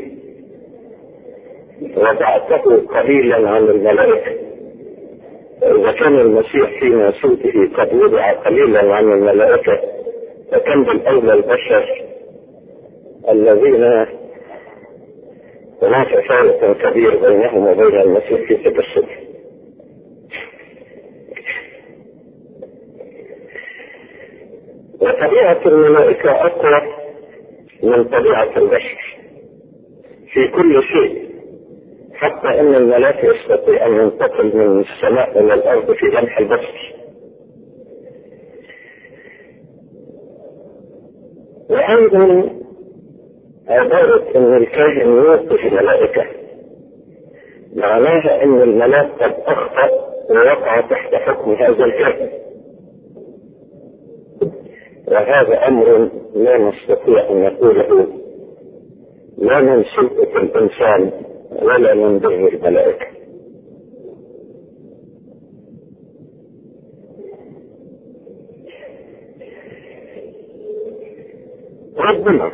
وضعته قليلا عن الملائكة إذا كان المسيح في ناسوته قد وضع قليلا عن الملائكة فكم بالأولى البشر الذين هناك فارق كبير بينهم وبين المسيح في تجسده وطبيعة الملائكة أقوى من طبيعة البشر في كل شيء حتى أن الملاك يستطيع أن ينتقل من السماء إلى الأرض في لمح البصر وأيضا عبارة ان الكاهن يوقف الملائكة معناها ان الملاك قد اخطأ ووقع تحت حكم هذا الكاهن وهذا امر لا نستطيع ان نقوله لا من سلطة الانسان ولا من بر الملائكة ربنا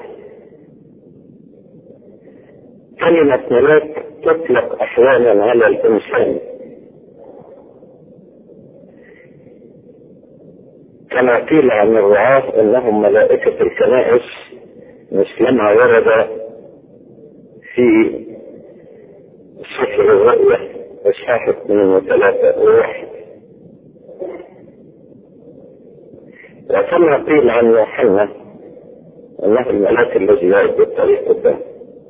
كلمة ملاك تطلق أحيانا على الإنسان كما قيل عن الرعاة أنهم ملائكة الكنائس مثلما ورد في سفر الرؤيا إصحاح اثنين وثلاثة وواحد وكما قيل عن يوحنا أنه الملاك الذي يعد الطريق قدامه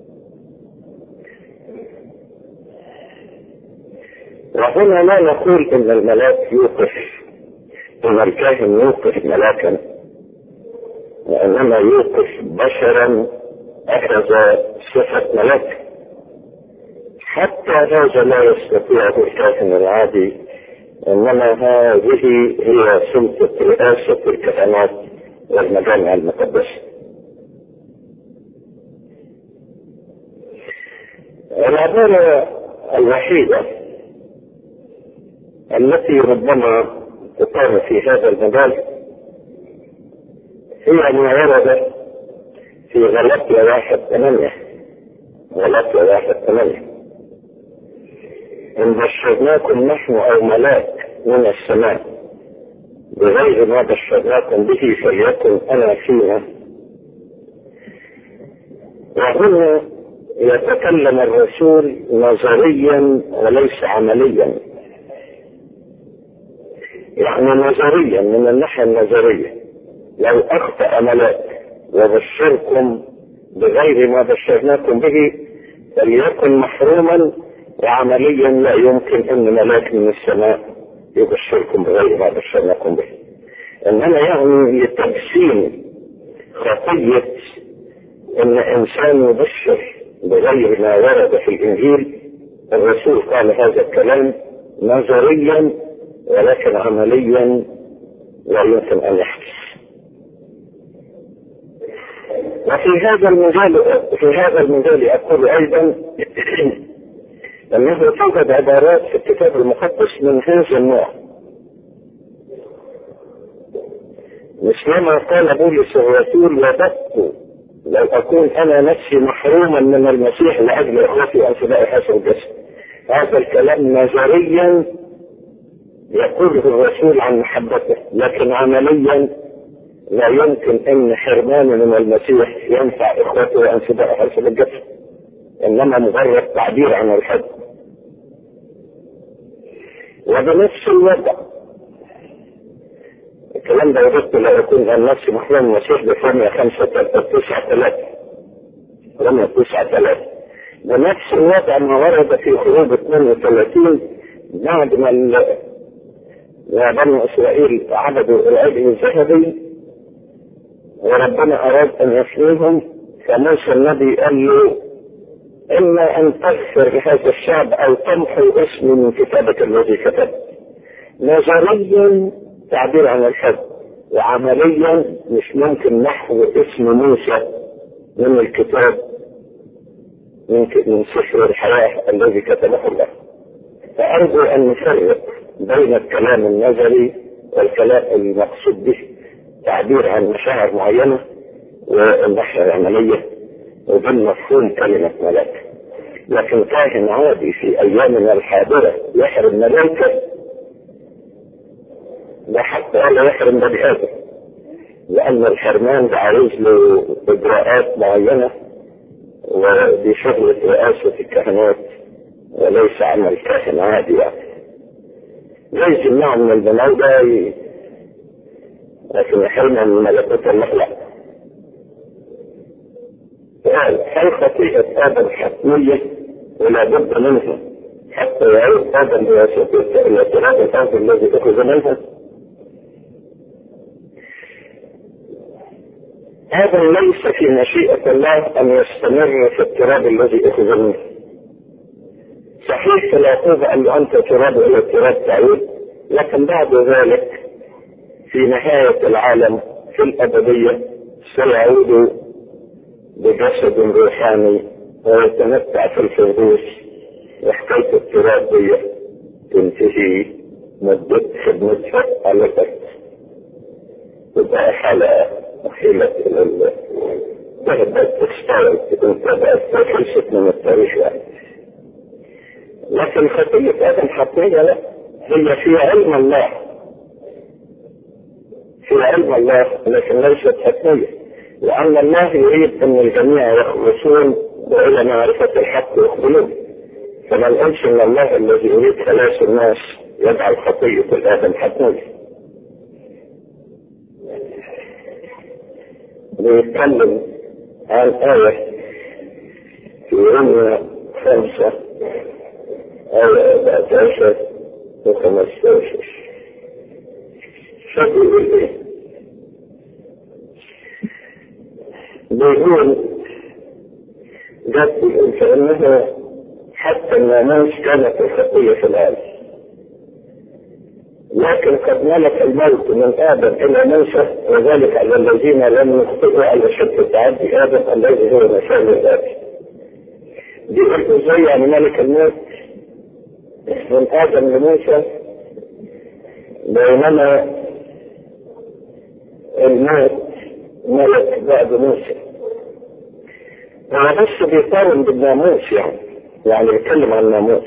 وهنا لا نقول ان الملاك يوقف ان الكاهن يوقف ملاكا وانما يوقف بشرا اخذ صفة ملاك حتى هذا لا يستطيعه الكاهن العادي انما هذه هي سلطة رئاسة الكهنات والمجامع المقدسة العبارة الوحيدة التي ربما تقام في هذا المجال هي ما ورد في غلطية واحد ثمانية غلطية واحد ثمانية إن بشرناكم نحن أو ملاك من السماء بغير ما بشرناكم به فليكن أنا فينا وهنا يتكلم الرسول نظريا وليس عمليا يعني نظريا من الناحية النظرية لو أخطأ ملاك وبشركم بغير ما بشرناكم به فليكن محروما وعمليا لا يمكن أن ملاك من السماء يبشركم بغير ما بشرناكم به إنما يعني لتجسيم خطية ان انسان يبشر بغير ما ورد في الانجيل الرسول قال هذا الكلام نظريا ولكن عمليا لا يمكن ان يحدث وفي هذا المجال في هذا المجال اقول ايضا انه توجد عبارات في الكتاب المقدس من هذا النوع مثلما قال بولس الرسول وددت لو اكون انا نفسي محروما من المسيح لاجل اخوتي وانسباء حسن الجسد هذا الكلام نظريا يقوله الرسول عن محبته لكن عمليا لا يمكن ان حرماني من المسيح ينفع اخوتي وانسباء حسن الجسد انما مجرد تعبير عن الحب وبنفس الوضع الكلام ده وجدت لا يكون عن نفسي محروم المسيح بفرمية خمسة تسعة ثلاثة رمية تسعة ثلاثة بنفس الوضع ما ورد في خروج 32 بعد ما يا بني اسرائيل عبدوا العجل الذهبي وربنا اراد ان يفنيهم فموسى النبي قال له اما ان تغفر لهذا الشعب او تمحو اسمي من كتابك الذي كتبت نظريا تعبير عن الحب وعمليا مش ممكن نحو اسم موسى من الكتاب من من سفر الحياة الذي كتبه الله فأرجو أن نفرق بين الكلام النظري والكلام المقصود به تعبير عن مشاعر معينة والناحية العملية وبين مفهوم كلمة ملاك لكن كاهن عادي في أيامنا الحاضرة يحرم ملائكة ده حتى لا يحرم بني ادم لان الحرمان ده عايز له اجراءات معينه ودي شغله رئاسه الكهنوت وليس عمل كاهن عادي يعني جايز يمنعه من البناء ده ي... لكن يحرمه من ملكوت الله لا قال هل خطيئة آدم حتمية ولا بد منها حتى يعود آدم إلى تراب الأرض الذي أخذ منها هذا ليس في مشيئة الله أن يستمر في التراب الذي أخذ منه. صحيح في العقوبة أن أنت تراب إلى التراب تعود، لكن بعد ذلك في نهاية العالم في الأبدية سيعود بجسد روحاني ويتمتع في الفردوس وحكاية التراب دي تنتهي مدة خدمتها على الأرض. تبقى حالة حيلة إلى تهدد تشتغل انت بقت خلصت من التاريخ يعني. لكن خطية آدم حقيقة لا هي في علم الله في علم الله لكن ليست حتمية لأن الله يريد أن الجميع يخلصون وإلى معرفة الحق يقبلون فما نقولش أن الله الذي يريد خلاص الناس يجعل خطية الآدم حتمية بيتكلم عن آية في رمية خمسة آية 14 و 15 شو بيقول إيه؟ بيقول جد بيقول فإنها حتى الناموس كانت الخطية في العالم لكن قد ملك الموت من ادم الى موسى وذلك على الذين لم يخطئوا على شك تعدي ادم الذي هو مثال الذاتي دي ازاي يعني ملك الموت من ادم لموسى بينما الموت ملك بعد موسى هو بس بيقارن بالناموس يعني يعني بيتكلم عن الناموس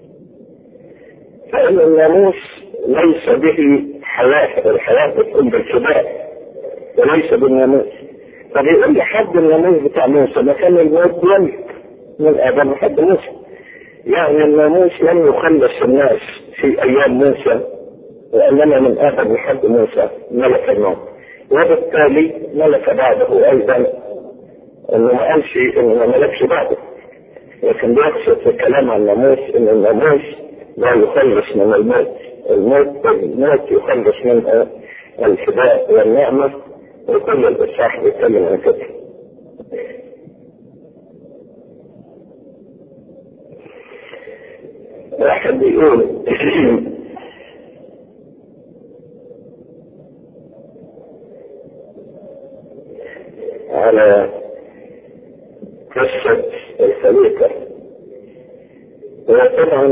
فإن الناموس ليس به حياة الحياة بتكون بالفداء وليس بالناموس فبيقول لي حد الناموس بتاع موسى ما كان الموت يملك من آدم لحد موسى يعني الناموس لم يخلص الناس في أيام موسى وإنما من آدم لحد موسى ملك الموت وبالتالي ملك بعده أيضا إنه ما قالش إنه ما ملكش بعده لكن بيقصد في الكلام عن الناموس إن الناموس لا يخلص من الموت الموت الموت يخلص من الفداء والنعمة وكل الإصحاح بيتكلم عن كده واحد بيقول على قصة الخليقة وطبعا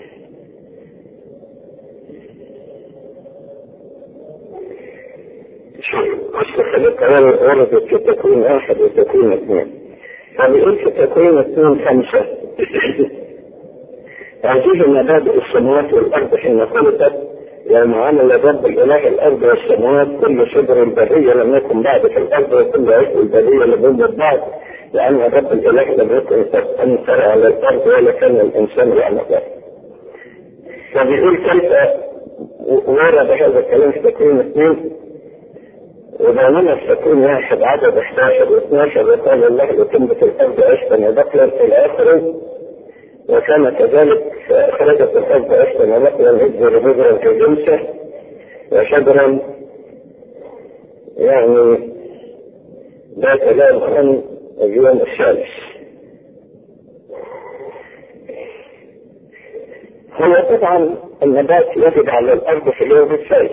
قصة الخليقة وردت في تكوين واحد وتكوين اثنين فبيقول في تكوين اثنين خمسة هذه مبادئ السماوات والأرض حين خلقت يوم عمل الرب الإله الأرض والسماوات كل شجر البرية لم يكن بعد في الأرض وكل عشب البرية لم يوجد بعد لأن الرب الإله لم يكن قد أنكر على الأرض ولا كان الإنسان يعمل فبيقول كيف ورد هذا الكلام في تكوين اثنين وبينما في تكوين واحد عدد 11 و12 وقال الله لتنبت الأرض عشبا ودقلا إلى آخره وكان كذلك فأخرجت الأرض عشبا ودقلا يجبر بذرا كجنسه وشجرا يعني لا كلام عن اليوم الثالث هو طبعا النبات يجد على الأرض في اليوم الثالث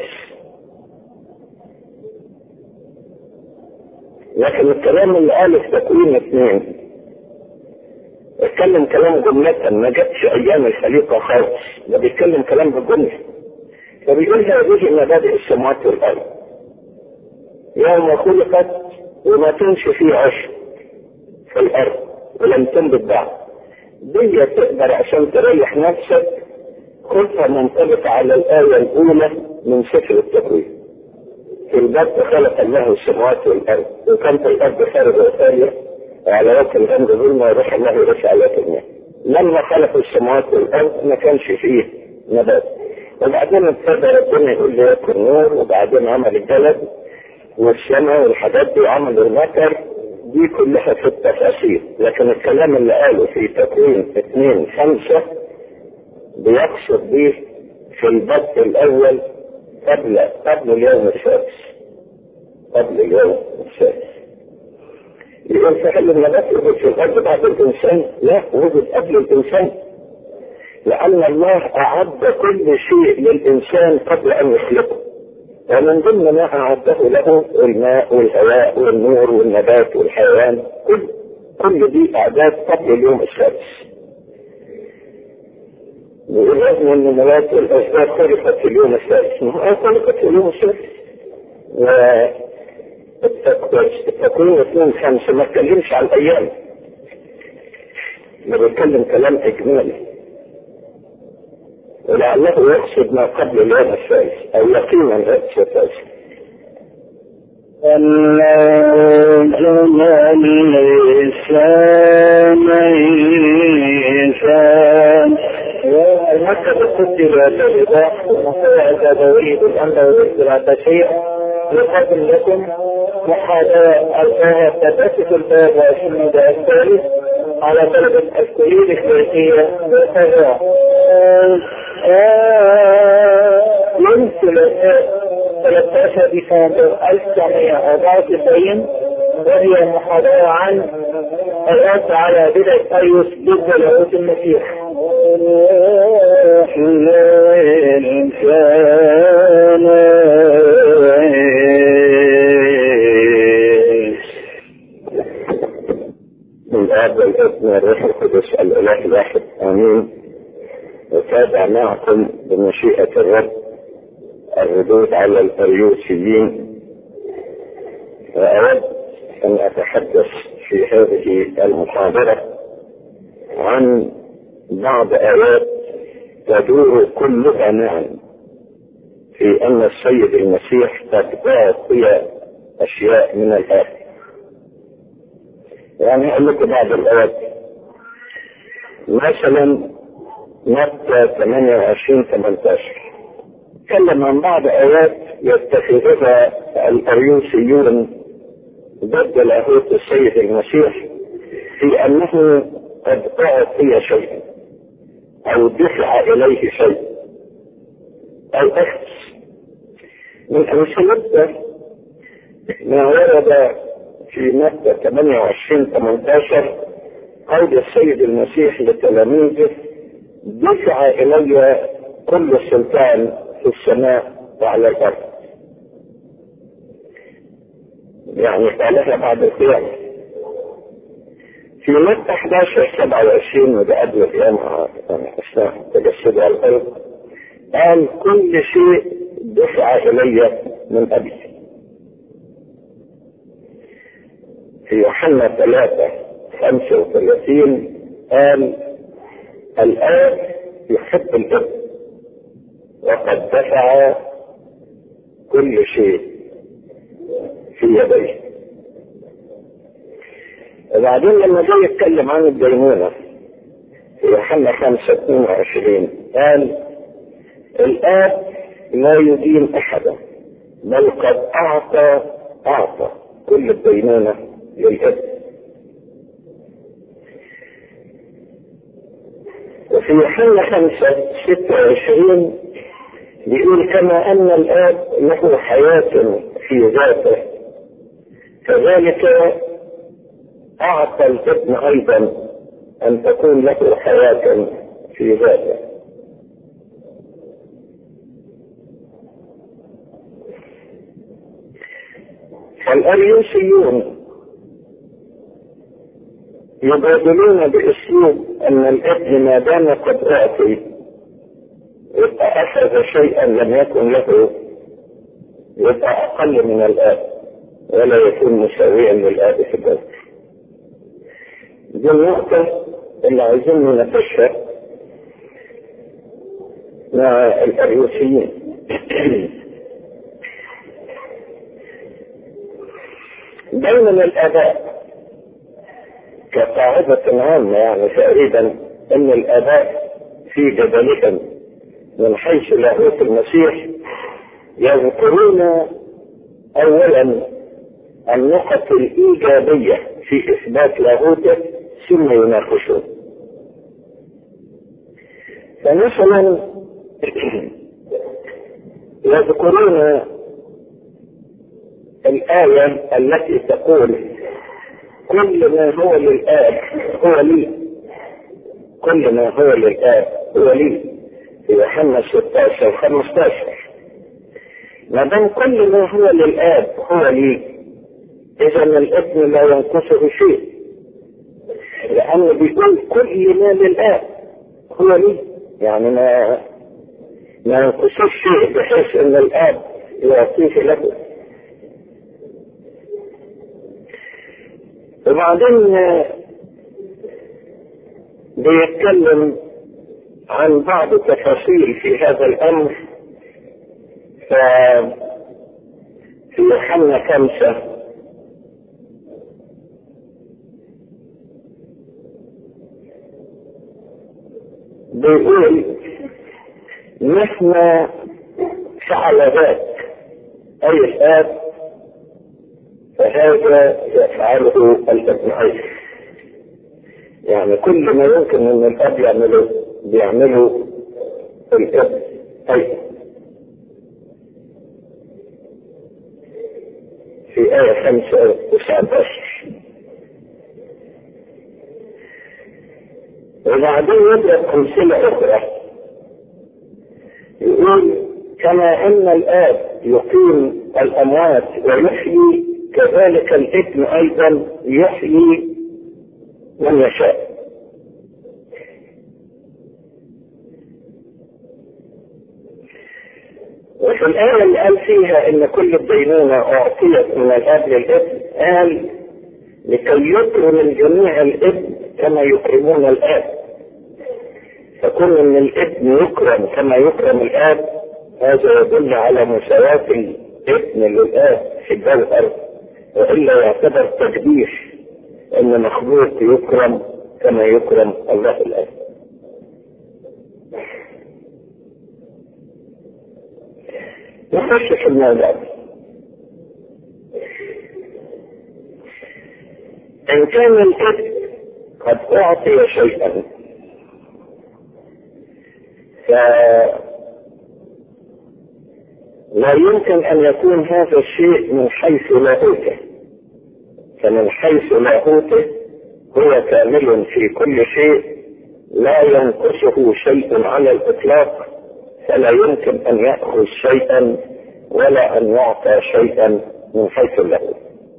لكن الكلام اللي قاله في تكوين اثنين اتكلم كلام جملة ما جابش ايام الخليقة خالص ده بيتكلم كلام بالجملة فبيقول هذه مبادئ السماوات والارض يوم خلقت وما تمشي فيه عشب في الارض ولم تنبت بعد دي تقدر عشان تريح نفسك خذها منطبقة على الآية الأولى من سفر التكوين في البدء خلق الله السماوات والارض وكانت الارض خارج وخارجه وعلى وجه الغمد ظلمه وروح الله يرش على الماء لما خلق السماوات والارض ما كانش فيه نبات وبعدين ابتدى ربنا يقول لي يكن نور وبعدين عمل الجلد والسماء والحاجات دي وعمل المطر دي كلها في التفاصيل لكن الكلام اللي قاله في تكوين اثنين خمسة بيقصد به في البدء الاول قبل قبل اليوم السادس قبل اليوم السادس يقول في حل النبات وجد في الارض بعد الانسان لا وجد قبل الانسان لان الله اعد كل شيء للانسان قبل ان يخلقه ومن ضمن ما اعده له الماء والهواء والنور والنبات والحيوان كل كل دي اعداد قبل اليوم السادس بالرغم ان النبات والاشجار خلقت في اليوم السادس ما هو خلقت في اليوم السادس و التكوين اثنين خمسة ما اتكلمش عن الايام ما بيتكلم كلام اجمالي ولعله يقصد ما قبل اليوم الثالث او يقينا يقصد الثالث النجم الإسلام المكتب القدسي للإيضاح ومصارع الزادوية بالأمن والاستراتة شيء يقدم لكم محاضرة الآية تدرس الباب والسنة الثالث على طلبة الكلية الإخلاقية بالقراءة يوم الثلاثاء 13 ديسمبر 1994 وهي محاضرة عن الرد على بدعة أيوس ضد لاهوت المسيح. الآية الاب والابن والروح القدس الاله الواحد امين وتابع معكم بمشيئه الرب الردود على الاريوسيين واود ان اتحدث في هذه المحاضره عن بعض ايات تدور كلها معا في ان السيد المسيح قد اعطي اشياء من الاب يعني اقول لكم بعض الايات مثلا متى 28 18 تكلم عن بعض ايات يتخذها الاريوسيون ضد لاهوت السيد المسيح في انه قد اعطي شيئا او دفع اليه شيء او اخذ من امثلته ما ورد في مادة 28 18 قول السيد المسيح لتلاميذه دفع إلي كل السلطان في السماء وعلى الأرض يعني قالها بعد القيامة في مادة 11 27 وده قبل القيامة أثناء تجسد على الأرض قال كل شيء دفع إلي من أبي في يوحنا 3 35 قال الآب يحب الابن وقد دفع كل شيء في يديه وبعدين لما جاي يتكلم عن الدينونة في يوحنا 5 22 قال الآب لا يدين أحدا بل قد أعطى أعطى كل الدينونة للابن وفي يوحنا خمسة ستة وعشرين بيقول كما أن الآب له حياة في ذاته كذلك أعطى الابن أيضا أن تكون له حياة في ذاته فالأريوسيون يبادلون باسلوب ان الابن ما دام قد اعطي يبقى اخذ شيئا لم يكن له يبقى اقل من الاب ولا يكون مساويا للاب في الجزء دي النقطة اللي عايزين نناقشها مع الأريوسيين دايما الآباء كقاعدة عامة يعني تقريبا أن الآباء في جدلهم من حيث لاهوت المسيح يذكرون أولا النقط الإيجابية في إثبات لاهوته ثم يناقشون فمثلا يذكرون الآية التي تقول كل ما هو للآب هو لي كل ما هو للآب هو لي في يوحنا 16 15 ما دام كل ما هو للآب هو لي إذا الابن لا ينقصه شيء لأنه بيقول كل ما للآب هو لي يعني ما ما ينقصوش شيء بحيث ان الاب يعطيه له وبعدين بيتكلم عن بعض التفاصيل في هذا الامر ف في يوحنا خمسة بيقول مهما فعل ذاك أي الآب فهذا يفعله الابن أيضا يعني كل ما يمكن أن الأب يعمله بيعمله الابن أيضا في آية خمسة وتسعة عشر وبعدين يضرب أمثلة أخرى يقول كما ان الاب يقيم الاموات ويحيي كذلك الابن ايضا يحيي من يشاء وفي الآية اللي قال فيها إن كل الدينونة أعطيت من الأب للابن قال لكي يكرم الجميع الابن كما يكرمون الآب فكون إن الابن يكرم كما يكرم الآب هذا يدل على مساواة الابن للآب في الجوهر وإلا يعتبر تقديس إن مخلوق يكرم كما يكرم الله الآب نخش في الموضوع إن كان الابن قد أعطي شيئا ف لا يمكن أن يكون هذا الشيء من حيث لاهوته فمن حيث لاهوته هو كامل في كل شيء لا ينقصه شيء على الإطلاق فلا يمكن أن يأخذ شيئا ولا أن يعطى شيئا من حيث اللاهوت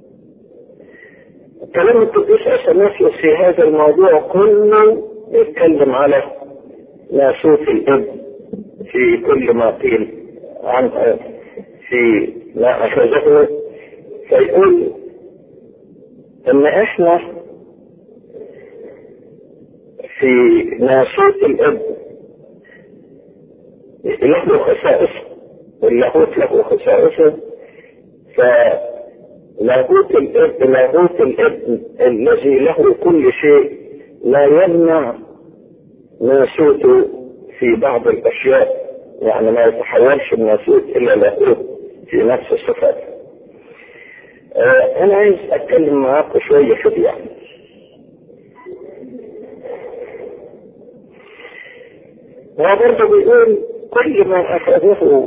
كلام القديس اثناسيوس في هذا الموضوع كله يتكلم على ناسوت الابن في كل ما قيل عن في ما اخذه فيقول ان احنا في ناسوت الابن له خصائص واللاهوت له خصائصه ف لاهوت الابن لاهوت الابن الذي له كل شيء لا يمنع ناسوته في بعض الاشياء يعني ما يتحولش الناسوت الى لاهوت في نفس الصفات آه انا عايز اتكلم معاكم شويه في دي يعني هو برضه بيقول كل ما اخذه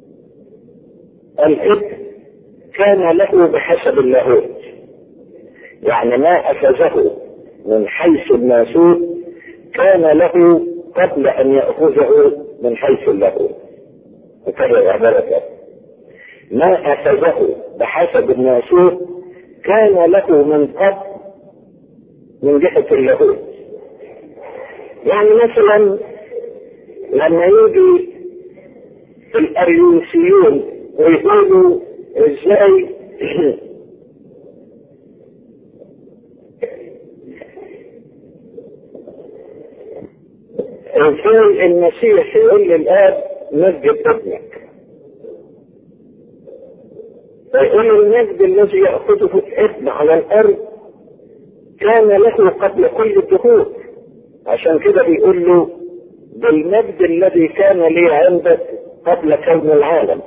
الابن كان له بحسب اللاهوت يعني ما اخذه من حيث الناسوت كان له قبل ان ياخذه من حيث اللاهوت وكرر عبارة ما اخذه بحسب الناسوت كان له من قبل من جهة اللاهوت يعني مثلا لما يجي الاريوسيون ويقولوا ازاي ازاي المسيح يقول للاب مجد ابنك فيقول المجد الذي ياخذه الابن على الارض كان له قبل كل الدهور عشان كده بيقول له بالمجد الذي كان لي عندك قبل كون العالم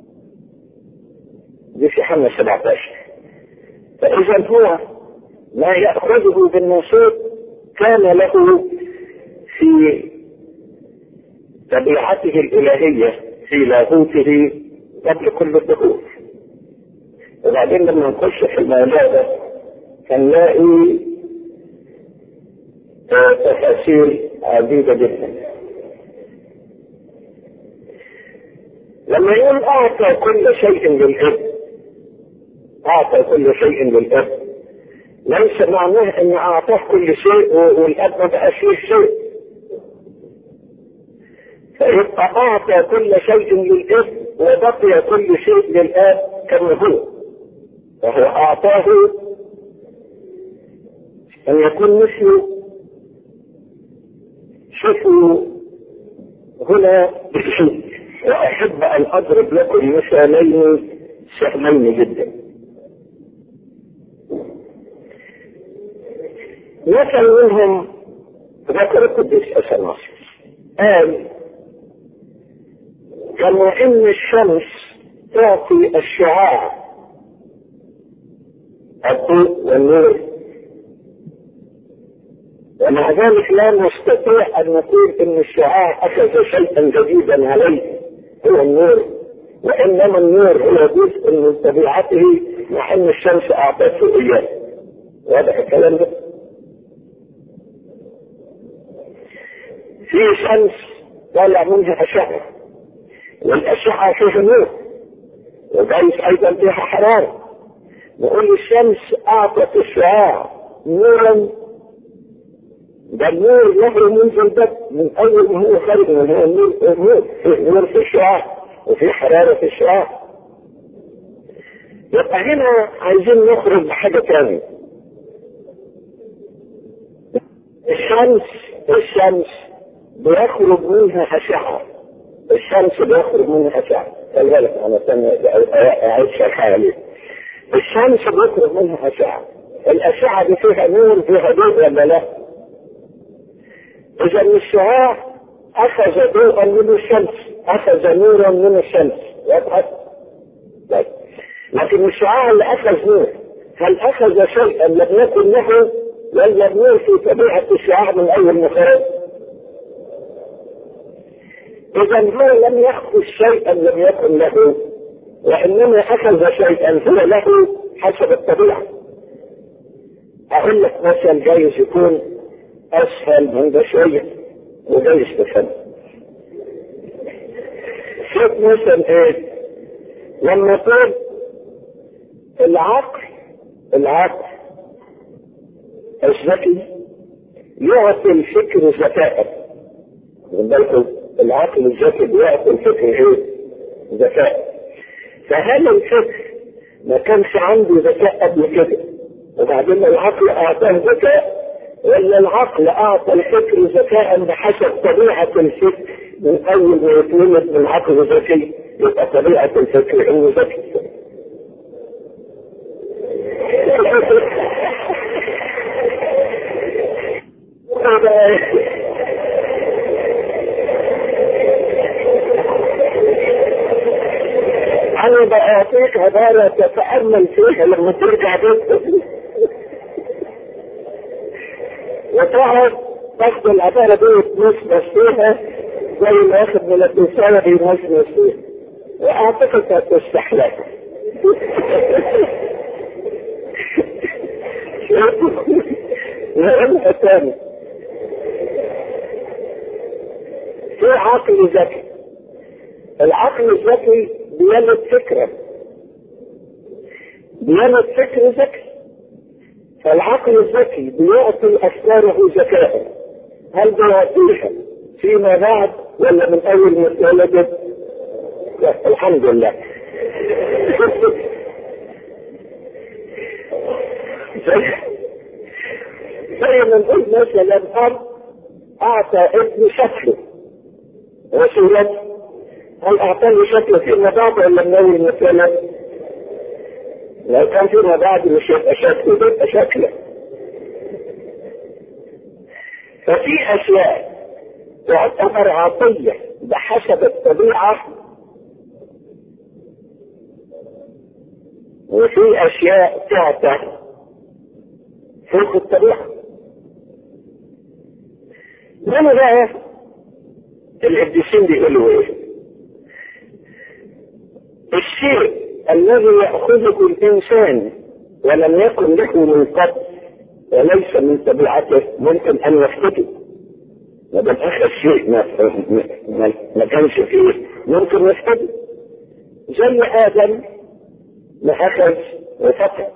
دي في حمى 17 فإذا هو ما يأخذه بالنصوص كان له في طبيعته الإلهية في لاهوته قبل كل الدخول وبعدين لما نخش في الموضوع ده هنلاقي تفاصيل عديدة جدا لما يقول أعطى كل شيء للابن أعطى كل شيء للأب ليس معناه أن أعطاه كل شيء والأب ما بقى فيه شيء فيبقى أعطى كل شيء للأب وبقي كل شيء للآب كما هو فهو أعطاه أن يكون مثله شوفوا هنا وأحب أن أضرب لكم مثالين سهلين جدا مثل منهم ذكر القديس اثناسيوس قال كما ان الشمس تعطي الشعاع الضوء والنور ومع ذلك لا نستطيع ان نقول ان الشعاع اخذ شيئا جديدا عليه هو النور وانما النور هو جزء من طبيعته مع ان الشمس اعطته اياه واضح الكلام ده في شمس طالع منها أشعة والأشعة فيها نور وجايز أيضا فيها حرارة نقول الشمس أعطت الشعاع نورا ده النور له منذ البدء من اول ما هو خارج من هو النور النور في نور في الشعاع وفي حراره في الشعاع يبقى هنا عايزين نخرج بحاجه ثانيه الشمس الشمس بيخرج منها اشعه الشمس بيخرج منها اشعه خلي بالك انا اعيد شرحها عليك الشمس بيخرج منها اشعه الاشعه دي فيها نور فيها ضوء ولا لا؟ اذا الشعاع اخذ ضوءا من الشمس اخذ نورا من الشمس واضحه؟ طيب لكن الشعاع اللي اخذ نور هل اخذ شيئا لم يكن له ولا النور في طبيعه الشعاع من اول ما خرج؟ اذا هو لم ياخذ شيئا لم يكن له وانما اخذ شيئا هو له حسب الطبيعه اقول لك مثلا جايز يكون اسهل من ده شويه وجايز تفهم شوف مثلا ايه لما تقول العقل العقل الذكي يعطي الفكر ذكاء من بالكم العقل الذكي بيعطي الفكر ايه؟ ذكاء فهل الفكر ما كانش عنده ذكاء قبل كده وبعدين العقل اعطاه ذكاء ولا العقل اعطى الفكر ذكاء بحسب طبيعه الفكر من اول ما يتولد من عقل ذكي يبقى طبيعه الفكر انه ذكي انا بعطيك عباره تتامل فيها لما ترجع بيتك وتقعد تاخد العباره دي وتمسمس فيها زي ما ياخد من الانسان بيمسمس فيها واعتقد هتستحلى نقولها تاني في عقل ذكي العقل الذكي بيلد فكرة بيلد فكر ذكي فالعقل الذكي بيعطي أفكاره ذكاء هل بيعطيها فيما بعد ولا من أول ما اتولدت؟ الحمد لله زي ما نقول مثلا أب أعطى ابن شكله وصورته هل اعطاني شكل فيما بعد ولا من اول ما اتولد؟ لو كان فيما بعد مش يبقى شكله يبقى شكله. ففي اشياء تعتبر عطيه بحسب الطبيعه وفي اشياء تعطى فوق الطبيعه. هنا بقى القديسين بيقولوا ايه؟ الشيء الذي يأخذه الإنسان ولم يكن له من قبل وليس من طبيعته ممكن أن يفقده ما دام أخذ شيء ما, ما, ما كانش فيه ممكن يفقده زي آدم ما أخذ وفقد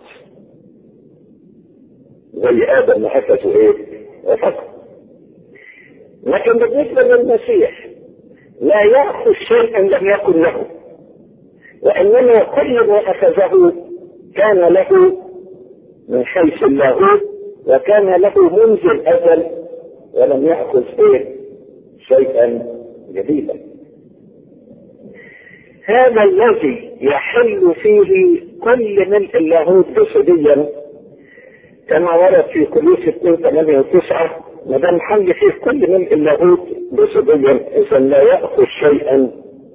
زي آدم ما أخذ وإيه وفقد لكن بالنسبة للمسيح لا يأخذ شيئا لم يكن له وإنما كل ما أخذه كان له من حيث اللاهوت وكان له منذ الأزل ولم يأخذ فيه شيئا جديدا هذا الذي يحل فيه كل ملء اللاهوت جسديا كما ورد في كلوس 2 8 و9 ما دام حل فيه كل ملء اللاهوت جسديا اذا لا ياخذ شيئا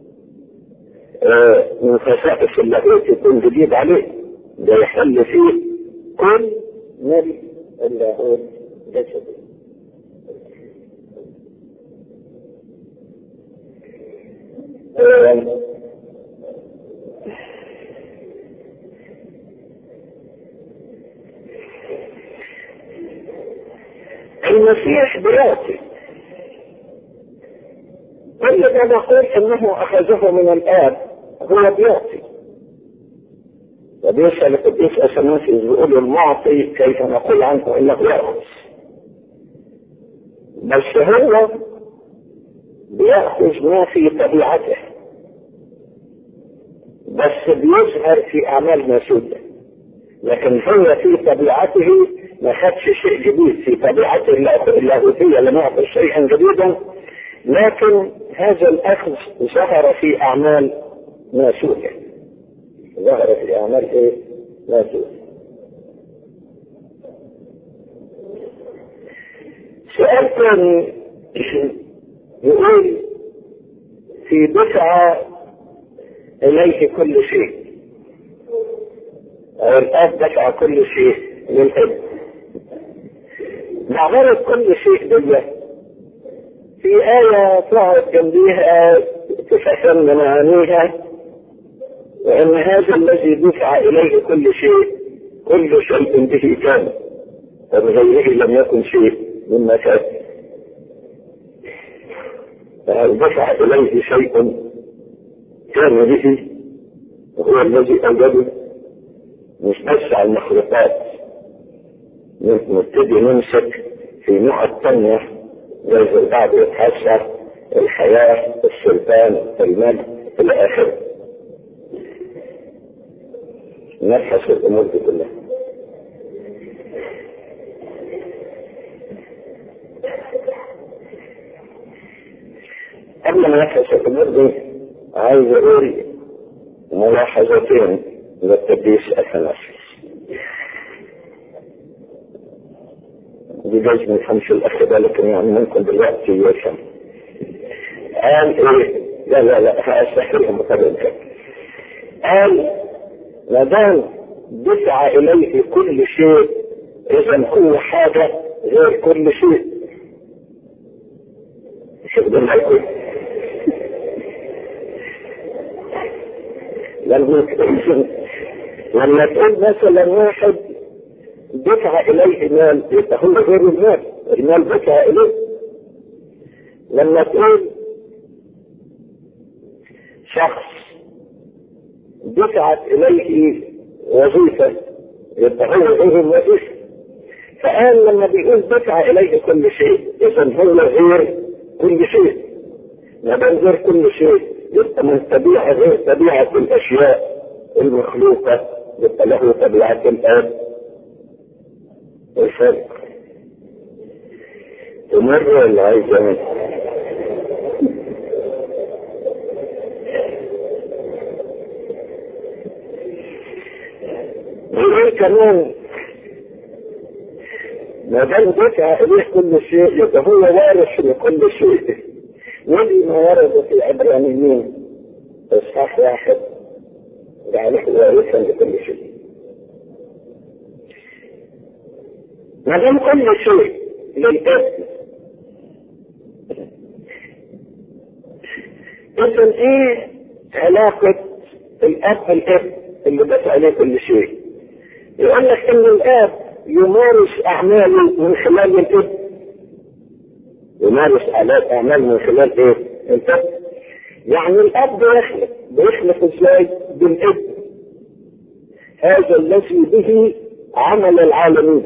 من خصائص اللاهوت يكون جديد عليه ده يحل فيه كل ملء اللاهوت جسدي المسيح بيعطي كل ما نقول انه اخذه من الاب هو بيعطي وبيسأل القديس اثناسيوس بيقول المعطي كيف نقول عنه انه ياخذ بس هو بيأخذ ما في طبيعته بس بيظهر في أعمال مسؤولة لكن هو في طبيعته ما خدش شيء جديد في طبيعته اللاهوتية لم يعطي شيئا جديدا لكن هذا الأخذ ظهر في أعمال ناسوته ظهر في أعمال إيه؟ ناسوته سؤال ثاني يقول في دفعة إليه كل شيء أو الآب دفع كل شيء للابن معنى كل شيء دي في آية طلعت جنبيها تفهم معانيها وأن هذا الذي دفع إليه كل شيء كل شيء به كان وبغيره لم يكن شيء مما كان فهل دفع إليه شيء كان به وهو الذي أوجده مش بس على المخلوقات نبتدي نمسك في نقط تانية زي البعض يتحسر الحياة السلطان المجد إلى آخره نبحث الأمور دي كلها قبل ما نبحث الأمور دي عايز أقول ملاحظتين للتدريس التنافس دي جايز ما يفهمش الاخ ده لكن يعني ممكن دلوقتي يفهم قال ايه لا لا لا هستحيلهم بطبع كده قال ما دام دفع اليه كل شيء اذا هو حاجه غير كل شيء شوف ده معاكم لما لما تقول مثلا واحد دفع اليه مال يبقى هو غير المال المال دفع اليه لما تقول شخص دفعت اليه وظيفه يبقى هو غير الوظيفه فقال لما بيقول دفع اليه كل شيء اذا هو غير كل شيء ما دام غير كل شيء يبقى من طبيعه غير طبيعه الاشياء المخلوقه يبقى له طبيعه الاب الفرق تمر ولا عايز يقول كمان ما دام دفع اليه كل شيء يبقى هو وارث لكل شيء ودي ما ورد في عبرانيين اصحاح واحد جعله وارثا لكل شيء ما دام كل شيء للابن اذا ايه علاقة الاب بالابن اللي دفع عليه كل شيء يقول لك ان الاب يمارس اعماله من خلال الابن يمارس اعمال من خلال ايه الابن يعني الاب بيخلق بيخلق ازاي بالابن هذا الذي به عمل العالمين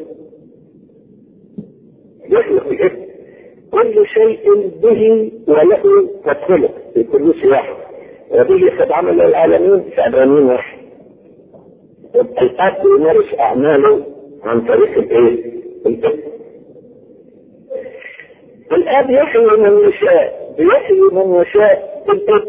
يخلق الابن كل شيء به وله قد خلق في كل واحد وبه قد عمل العالمين في عبرانيين واحد يبقى الاب يمارس اعماله عن طريق الايه؟ الابن الاب يحيي من يشاء بيحيي من يشاء بالابن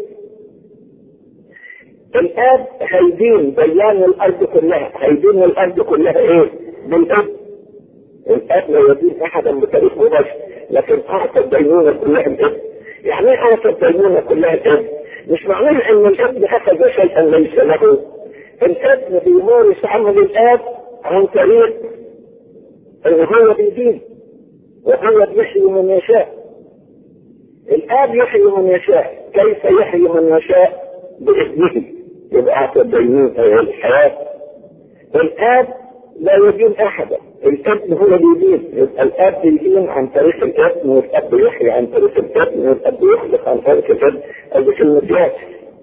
الاب هيدين بيان الارض كلها هيدين الارض كلها ايه؟ بالابن الاب لا يدين احدا بطريق مباشر لكن اعطى الدينونه كلها الابن يعني ايه اعطى الدينونه كلها الابن؟ مش معناه ان الابن اخذ شيئا ليس له الابن بيمارس عمل الاب عن طريق ان هو بيدين وهو بيحيي من يشاء الاب يحيي من يشاء كيف يحيي من يشاء باسمه يبقى اعطى الدينون الحياه الاب لا يدين احدا الابن هو اللي يدين يبقى الاب بيدين عن طريق الابن والاب يحيي عن طريق الابن والاب يخلق عن طريق الابن هذه كلمه ياسر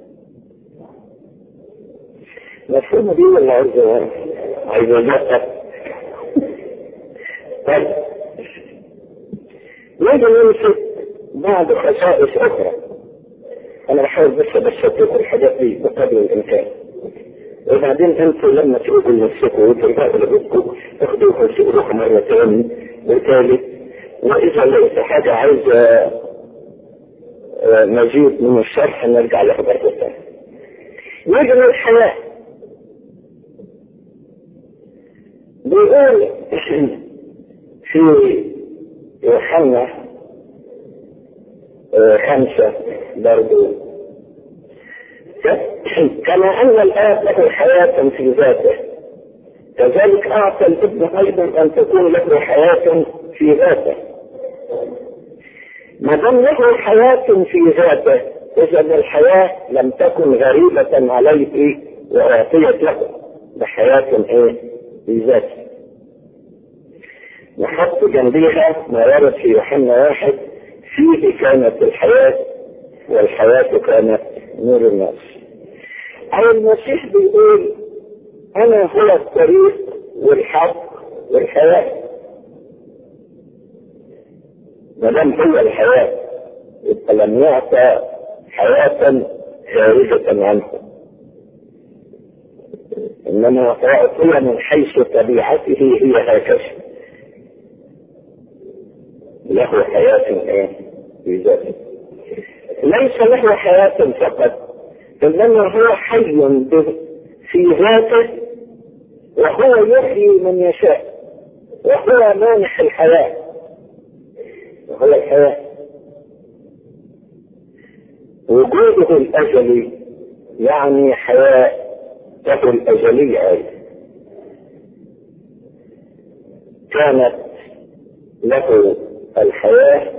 مفهومة دي ولا عايزة عايزة لا طيب نيجي نمسك بعض خصائص اخرى انا بحاول بس ابسط الحاجات دي بقدر الامكان وبعدين انتوا لما تيجوا لنفسكم وترجعوا لبيتكم تاخدوها وتقروها مره ثاني وثالث واذا لقيت حاجه عايزه مزيد من الشرح نرجع لها برضه ثاني. نيجي للحياه بيقول في يوحنا خمسة برضو كما أن الآب له حياة في ذاته كذلك أعطى الابن أيضا أن تكون له حياة في ذاته ما دام له حياة في ذاته إذا الحياة لم تكن غريبة عليه وأعطيت له بحياة إيه في ذاته نحط جنبيها ما ورد في يوحنا واحد فيه كانت الحياة والحياة كانت نور الناس أو المسيح بيقول أنا هو الطريق والحق والحياة ما دام هو الحياة يبقى لم يعطى حياة خارجة عنه إنما أعطي من حيث طبيعته هي هكذا له حياة ايه في ذاته ليس له حياة فقط انما هو حي في ذاته وهو يحيي من يشاء وهو مانح الحياة وهو الحياة وجوده الأزلي يعني حياته الأزلية أيضا كانت له الحياة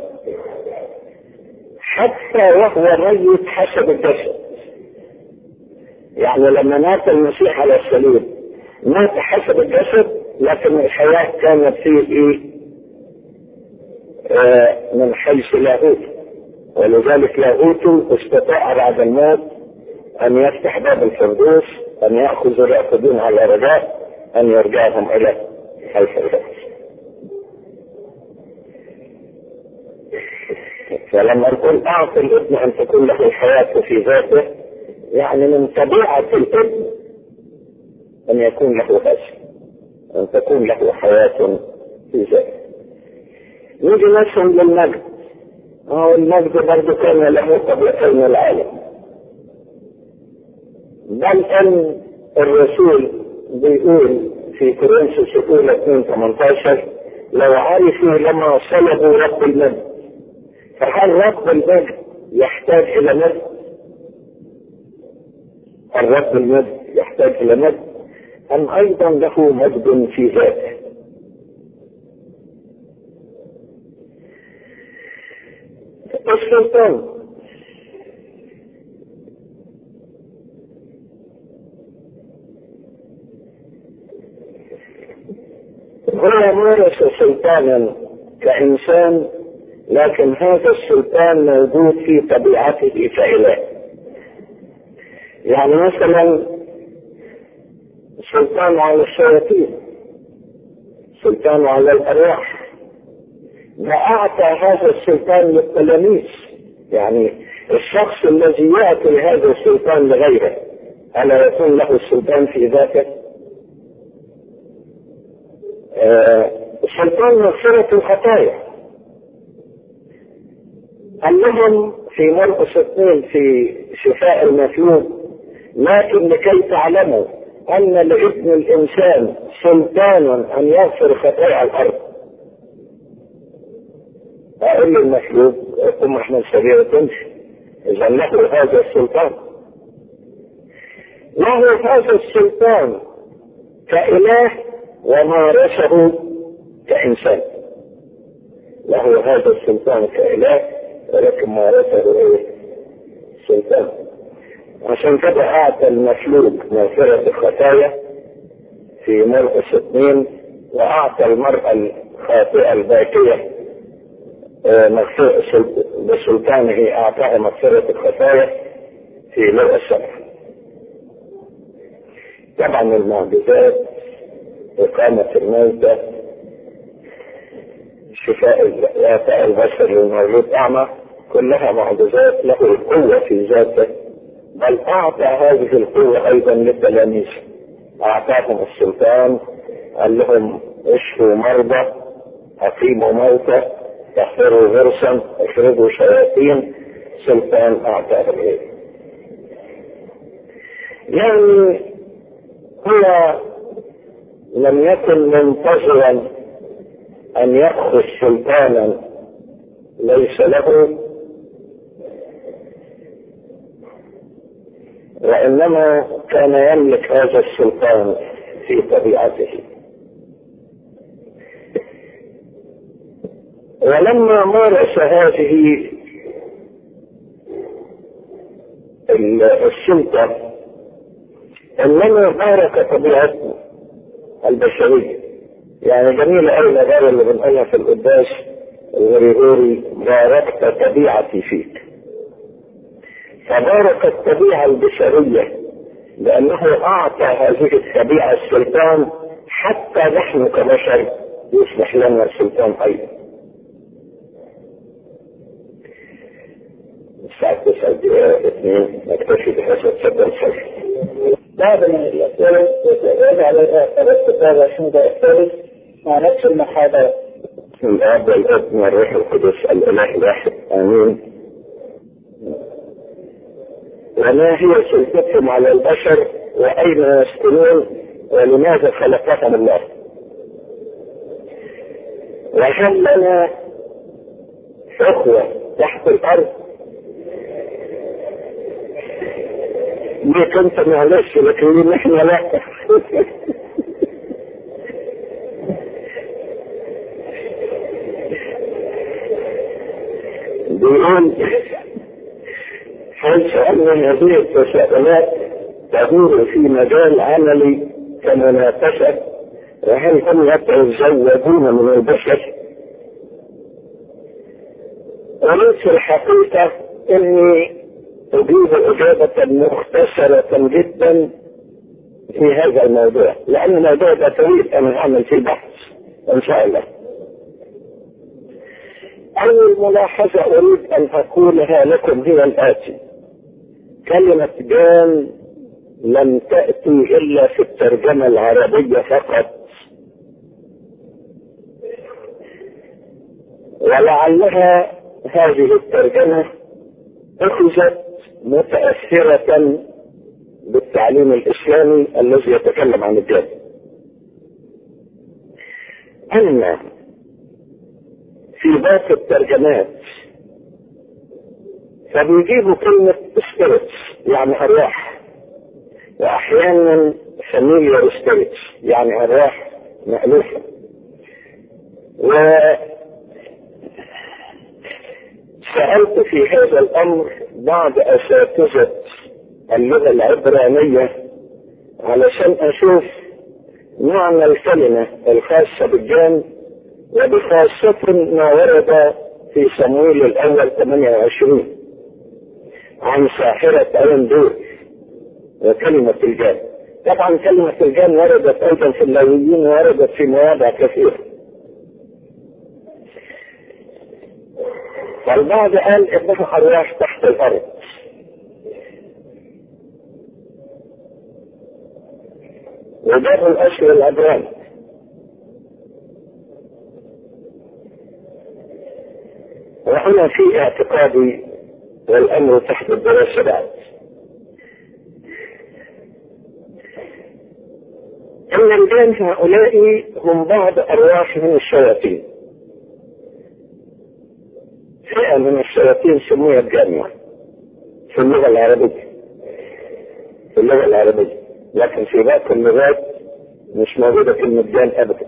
حتى وهو ميت حسب الجسد يعني لما مات المسيح على الصليب مات حسب الجسد لكن الحياة كانت فيه ايه آه من حيث لاهوت ولذلك لاهوت استطاع بعد الموت ان يفتح باب الفردوس ان ياخذ الراقدين على رجاء ان يرجعهم الى الفردوس فلما نقول اعطي الابن ان تكون له الحياه في ذاته يعني من طبيعه الابن ان يكون له هذا ان تكون له حياه في ذاته نيجي نفهم للمجد اه المجد برضه كان له قبل كون العالم بل ان الرسول بيقول في كورنثوس الاولى 2 18 لو عرفوا لما صلبوا رب المجد فهل رب المجد يحتاج الى مجد؟ هل رب المجد يحتاج الى مجد؟ ام ايضا له مجد في ذاته؟ السلطان هو مارس سلطانا كإنسان لكن هذا السلطان موجود في طبيعته كإله يعني مثلا سلطان على الشياطين سلطان على الأرواح ما أعطى هذا السلطان للتلاميذ يعني الشخص الذي يعطي هذا السلطان لغيره ألا يكون له السلطان في ذاته؟ آه سلطان مغفرة الخطايا قال لهم في مرقس اثنين في شفاء المفلوج لكن لكي تعلموا ان لابن الانسان سلطان ان يغفر خطايا الارض اقول للمخلوق قم احنا سريع تمشي اذا له هذا السلطان له هذا السلطان كاله ومارسه كانسان له هذا السلطان كاله ولكن مارسه ايه سلطان عشان كده اعطى المخلوق مغفرة الخطايا في مرقس اثنين واعطى المرأة الخاطئة الباكية مغفرة بسلطانه اعطاها مغفرة الخطايا في مرقس سبعة طبعا المعجزات إقامة الموتى شفاء الوفاء البشري المولود أعمى كلها معجزات له القوة في ذاته بل أعطى هذه القوة أيضا للتلاميذ أعطاهم السلطان قال لهم اشفوا مرضى أقيموا موتى تحفروا غرسا اشربوا شياطين سلطان أعطاه الغير يعني هو لم يكن منتظرا أن يأخذ سلطانا ليس له وإنما كان يملك هذا السلطان في طبيعته ولما مارس هذه السلطة إنما بارك طبيعته البشرية يعني جميل قوي العبارة اللي بنقولها في القداس الغريغوري باركت طبيعتي فيك فبارك الطبيعة البشرية لأنه أعطى هذه الطبيعة السلطان حتى نحن كبشر يصبح لنا السلطان أيضا الساعة 9 دقيقة اثنين نكتفي بهذا تفضل صحيح بعض من الأسئلة يتجاوز عليها ثلاث كتاب عشان الثالث مع نفس المحاضرة بسم الاب والابن والروح القدس الاله الواحد امين وما هي سلطتهم على البشر واين يسكنون ولماذا خلقهم الله وهل لنا اخوه تحت الارض ليك انت معلش لكن نحن لا بيقول حيث ان هذه التساؤلات تدور في مجال عملي كمناقشه وهل هم يتزودون من البشر؟ أريد في الحقيقة إني أجيب إجابة مختصرة جدا في هذا الموضوع لأن الموضوع ده طويل أنا أعمل فيه بحث إن شاء الله. أول ملاحظة أريد أن أقولها لكم هي الآتي كلمة جان لم تأتي إلا في الترجمة العربية فقط ولعلها هذه الترجمة أخذت متأثرة بالتعليم الإسلامي الذي يتكلم عن الجان أما في باقي الترجمات فبيجيبوا كلمة سبيريتس يعني أرواح وأحيانا فاميليار سبيريتس يعني أرواح مألوفة و سألت في هذا الأمر بعض أساتذة اللغة العبرانية علشان أشوف معنى الكلمة الخاصة بالجان وبخاصة ما ورد في صمويل الأول 28 عن ساحرة أيندور وكلمة الجان طبعا كلمة الجان وردت أيضا في اللاويين وردت في مواضع كثيرة فالبعض قال انها ارواح تحت الارض وده الاصل العبراني وأنا في اعتقادي والأمر تحت الدراسة بعد أن الجان هؤلاء هم بعض أرواح من الشياطين فئة من الشياطين سميت جنة في اللغة العربية في اللغة العربية لكن في باقي اللغات مش موجودة كلمة جان أبدا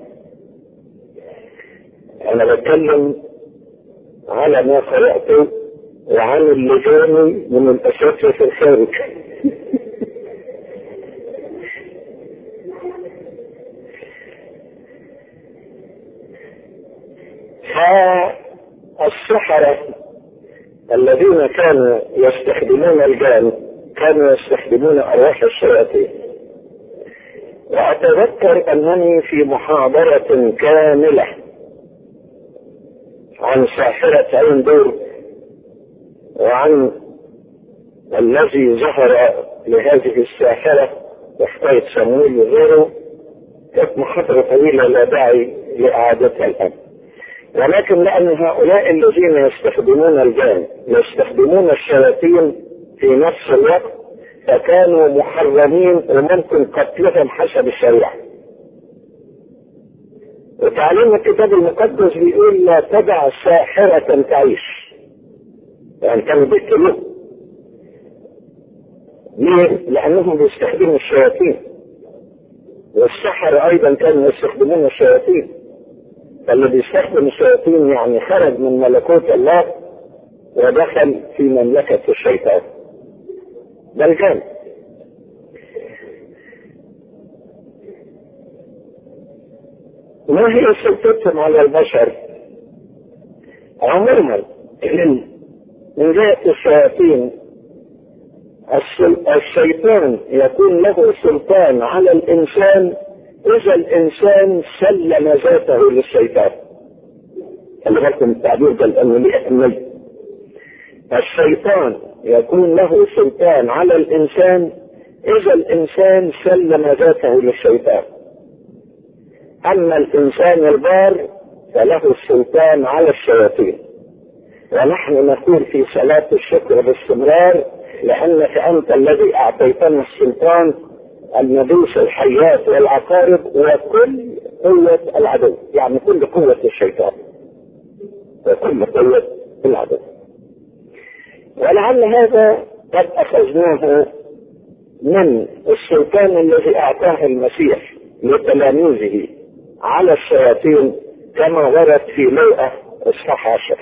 أنا بتكلم على ما قرأته وعن اللجان من الأساتذة في الخارج فالسحرة الذين كانوا يستخدمون الجان كانوا يستخدمون أرواح الشياطين وأتذكر أنني في محاضرة كاملة عن ساحرة عين دور وعن الذي ظهر لهذه الساحرة وحكاية صمويل وغيره كانت محاضرة طويلة لا داعي لإعادتها الآن ولكن لأن هؤلاء الذين يستخدمون الجان يستخدمون الشياطين في نفس الوقت فكانوا محرمين وممكن قتلهم حسب الشريعة وتعليم الكتاب المقدس بيقول لا تدع ساحرة تعيش يعني كانوا بيقتلوه ليه؟ لأنهم بيستخدموا الشياطين والسحر أيضا كانوا يستخدمون الشياطين فاللي بيستخدم الشياطين يعني خرج من ملكوت الله ودخل في مملكة الشيطان ده الجانب ما هي سلطتهم على البشر عموما من جهة الشياطين الشيطان يكون له سلطان على الإنسان إذا الإنسان سلم ذاته للشيطان خلي بالكم التعبير ده لأنه ليه أهمية الشيطان يكون له سلطان على الإنسان إذا الإنسان سلم ذاته للشيطان أما الإنسان البار فله السلطان على الشياطين ونحن نقول في صلاة الشكر باستمرار لأنك أنت الذي أعطيتنا السلطان أن ندوس الحيات والعقارب وكل قوة العدو يعني كل قوة الشيطان وكل قوة العدو ولعل هذا قد أخذناه من السلطان الذي أعطاه المسيح لتلاميذه على الشياطين كما ورد في لوقا اصحاح عشر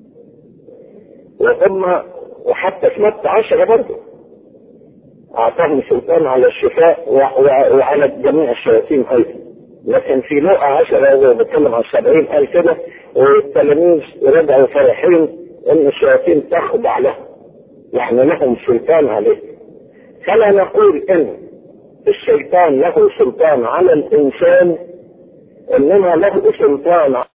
وهم وحتى في متى عشرة برضه أعطاهم سلطان على الشفاء وعلى جميع الشياطين أيضا لكن في لوقا عشرة وهو بيتكلم عن السبعين قال كده والتلاميذ رجعوا فرحين إن الشياطين تخضع له يعني لهم سلطان عليه فلا نقول إن الشيطان له سلطان على الإنسان إنما له سلطان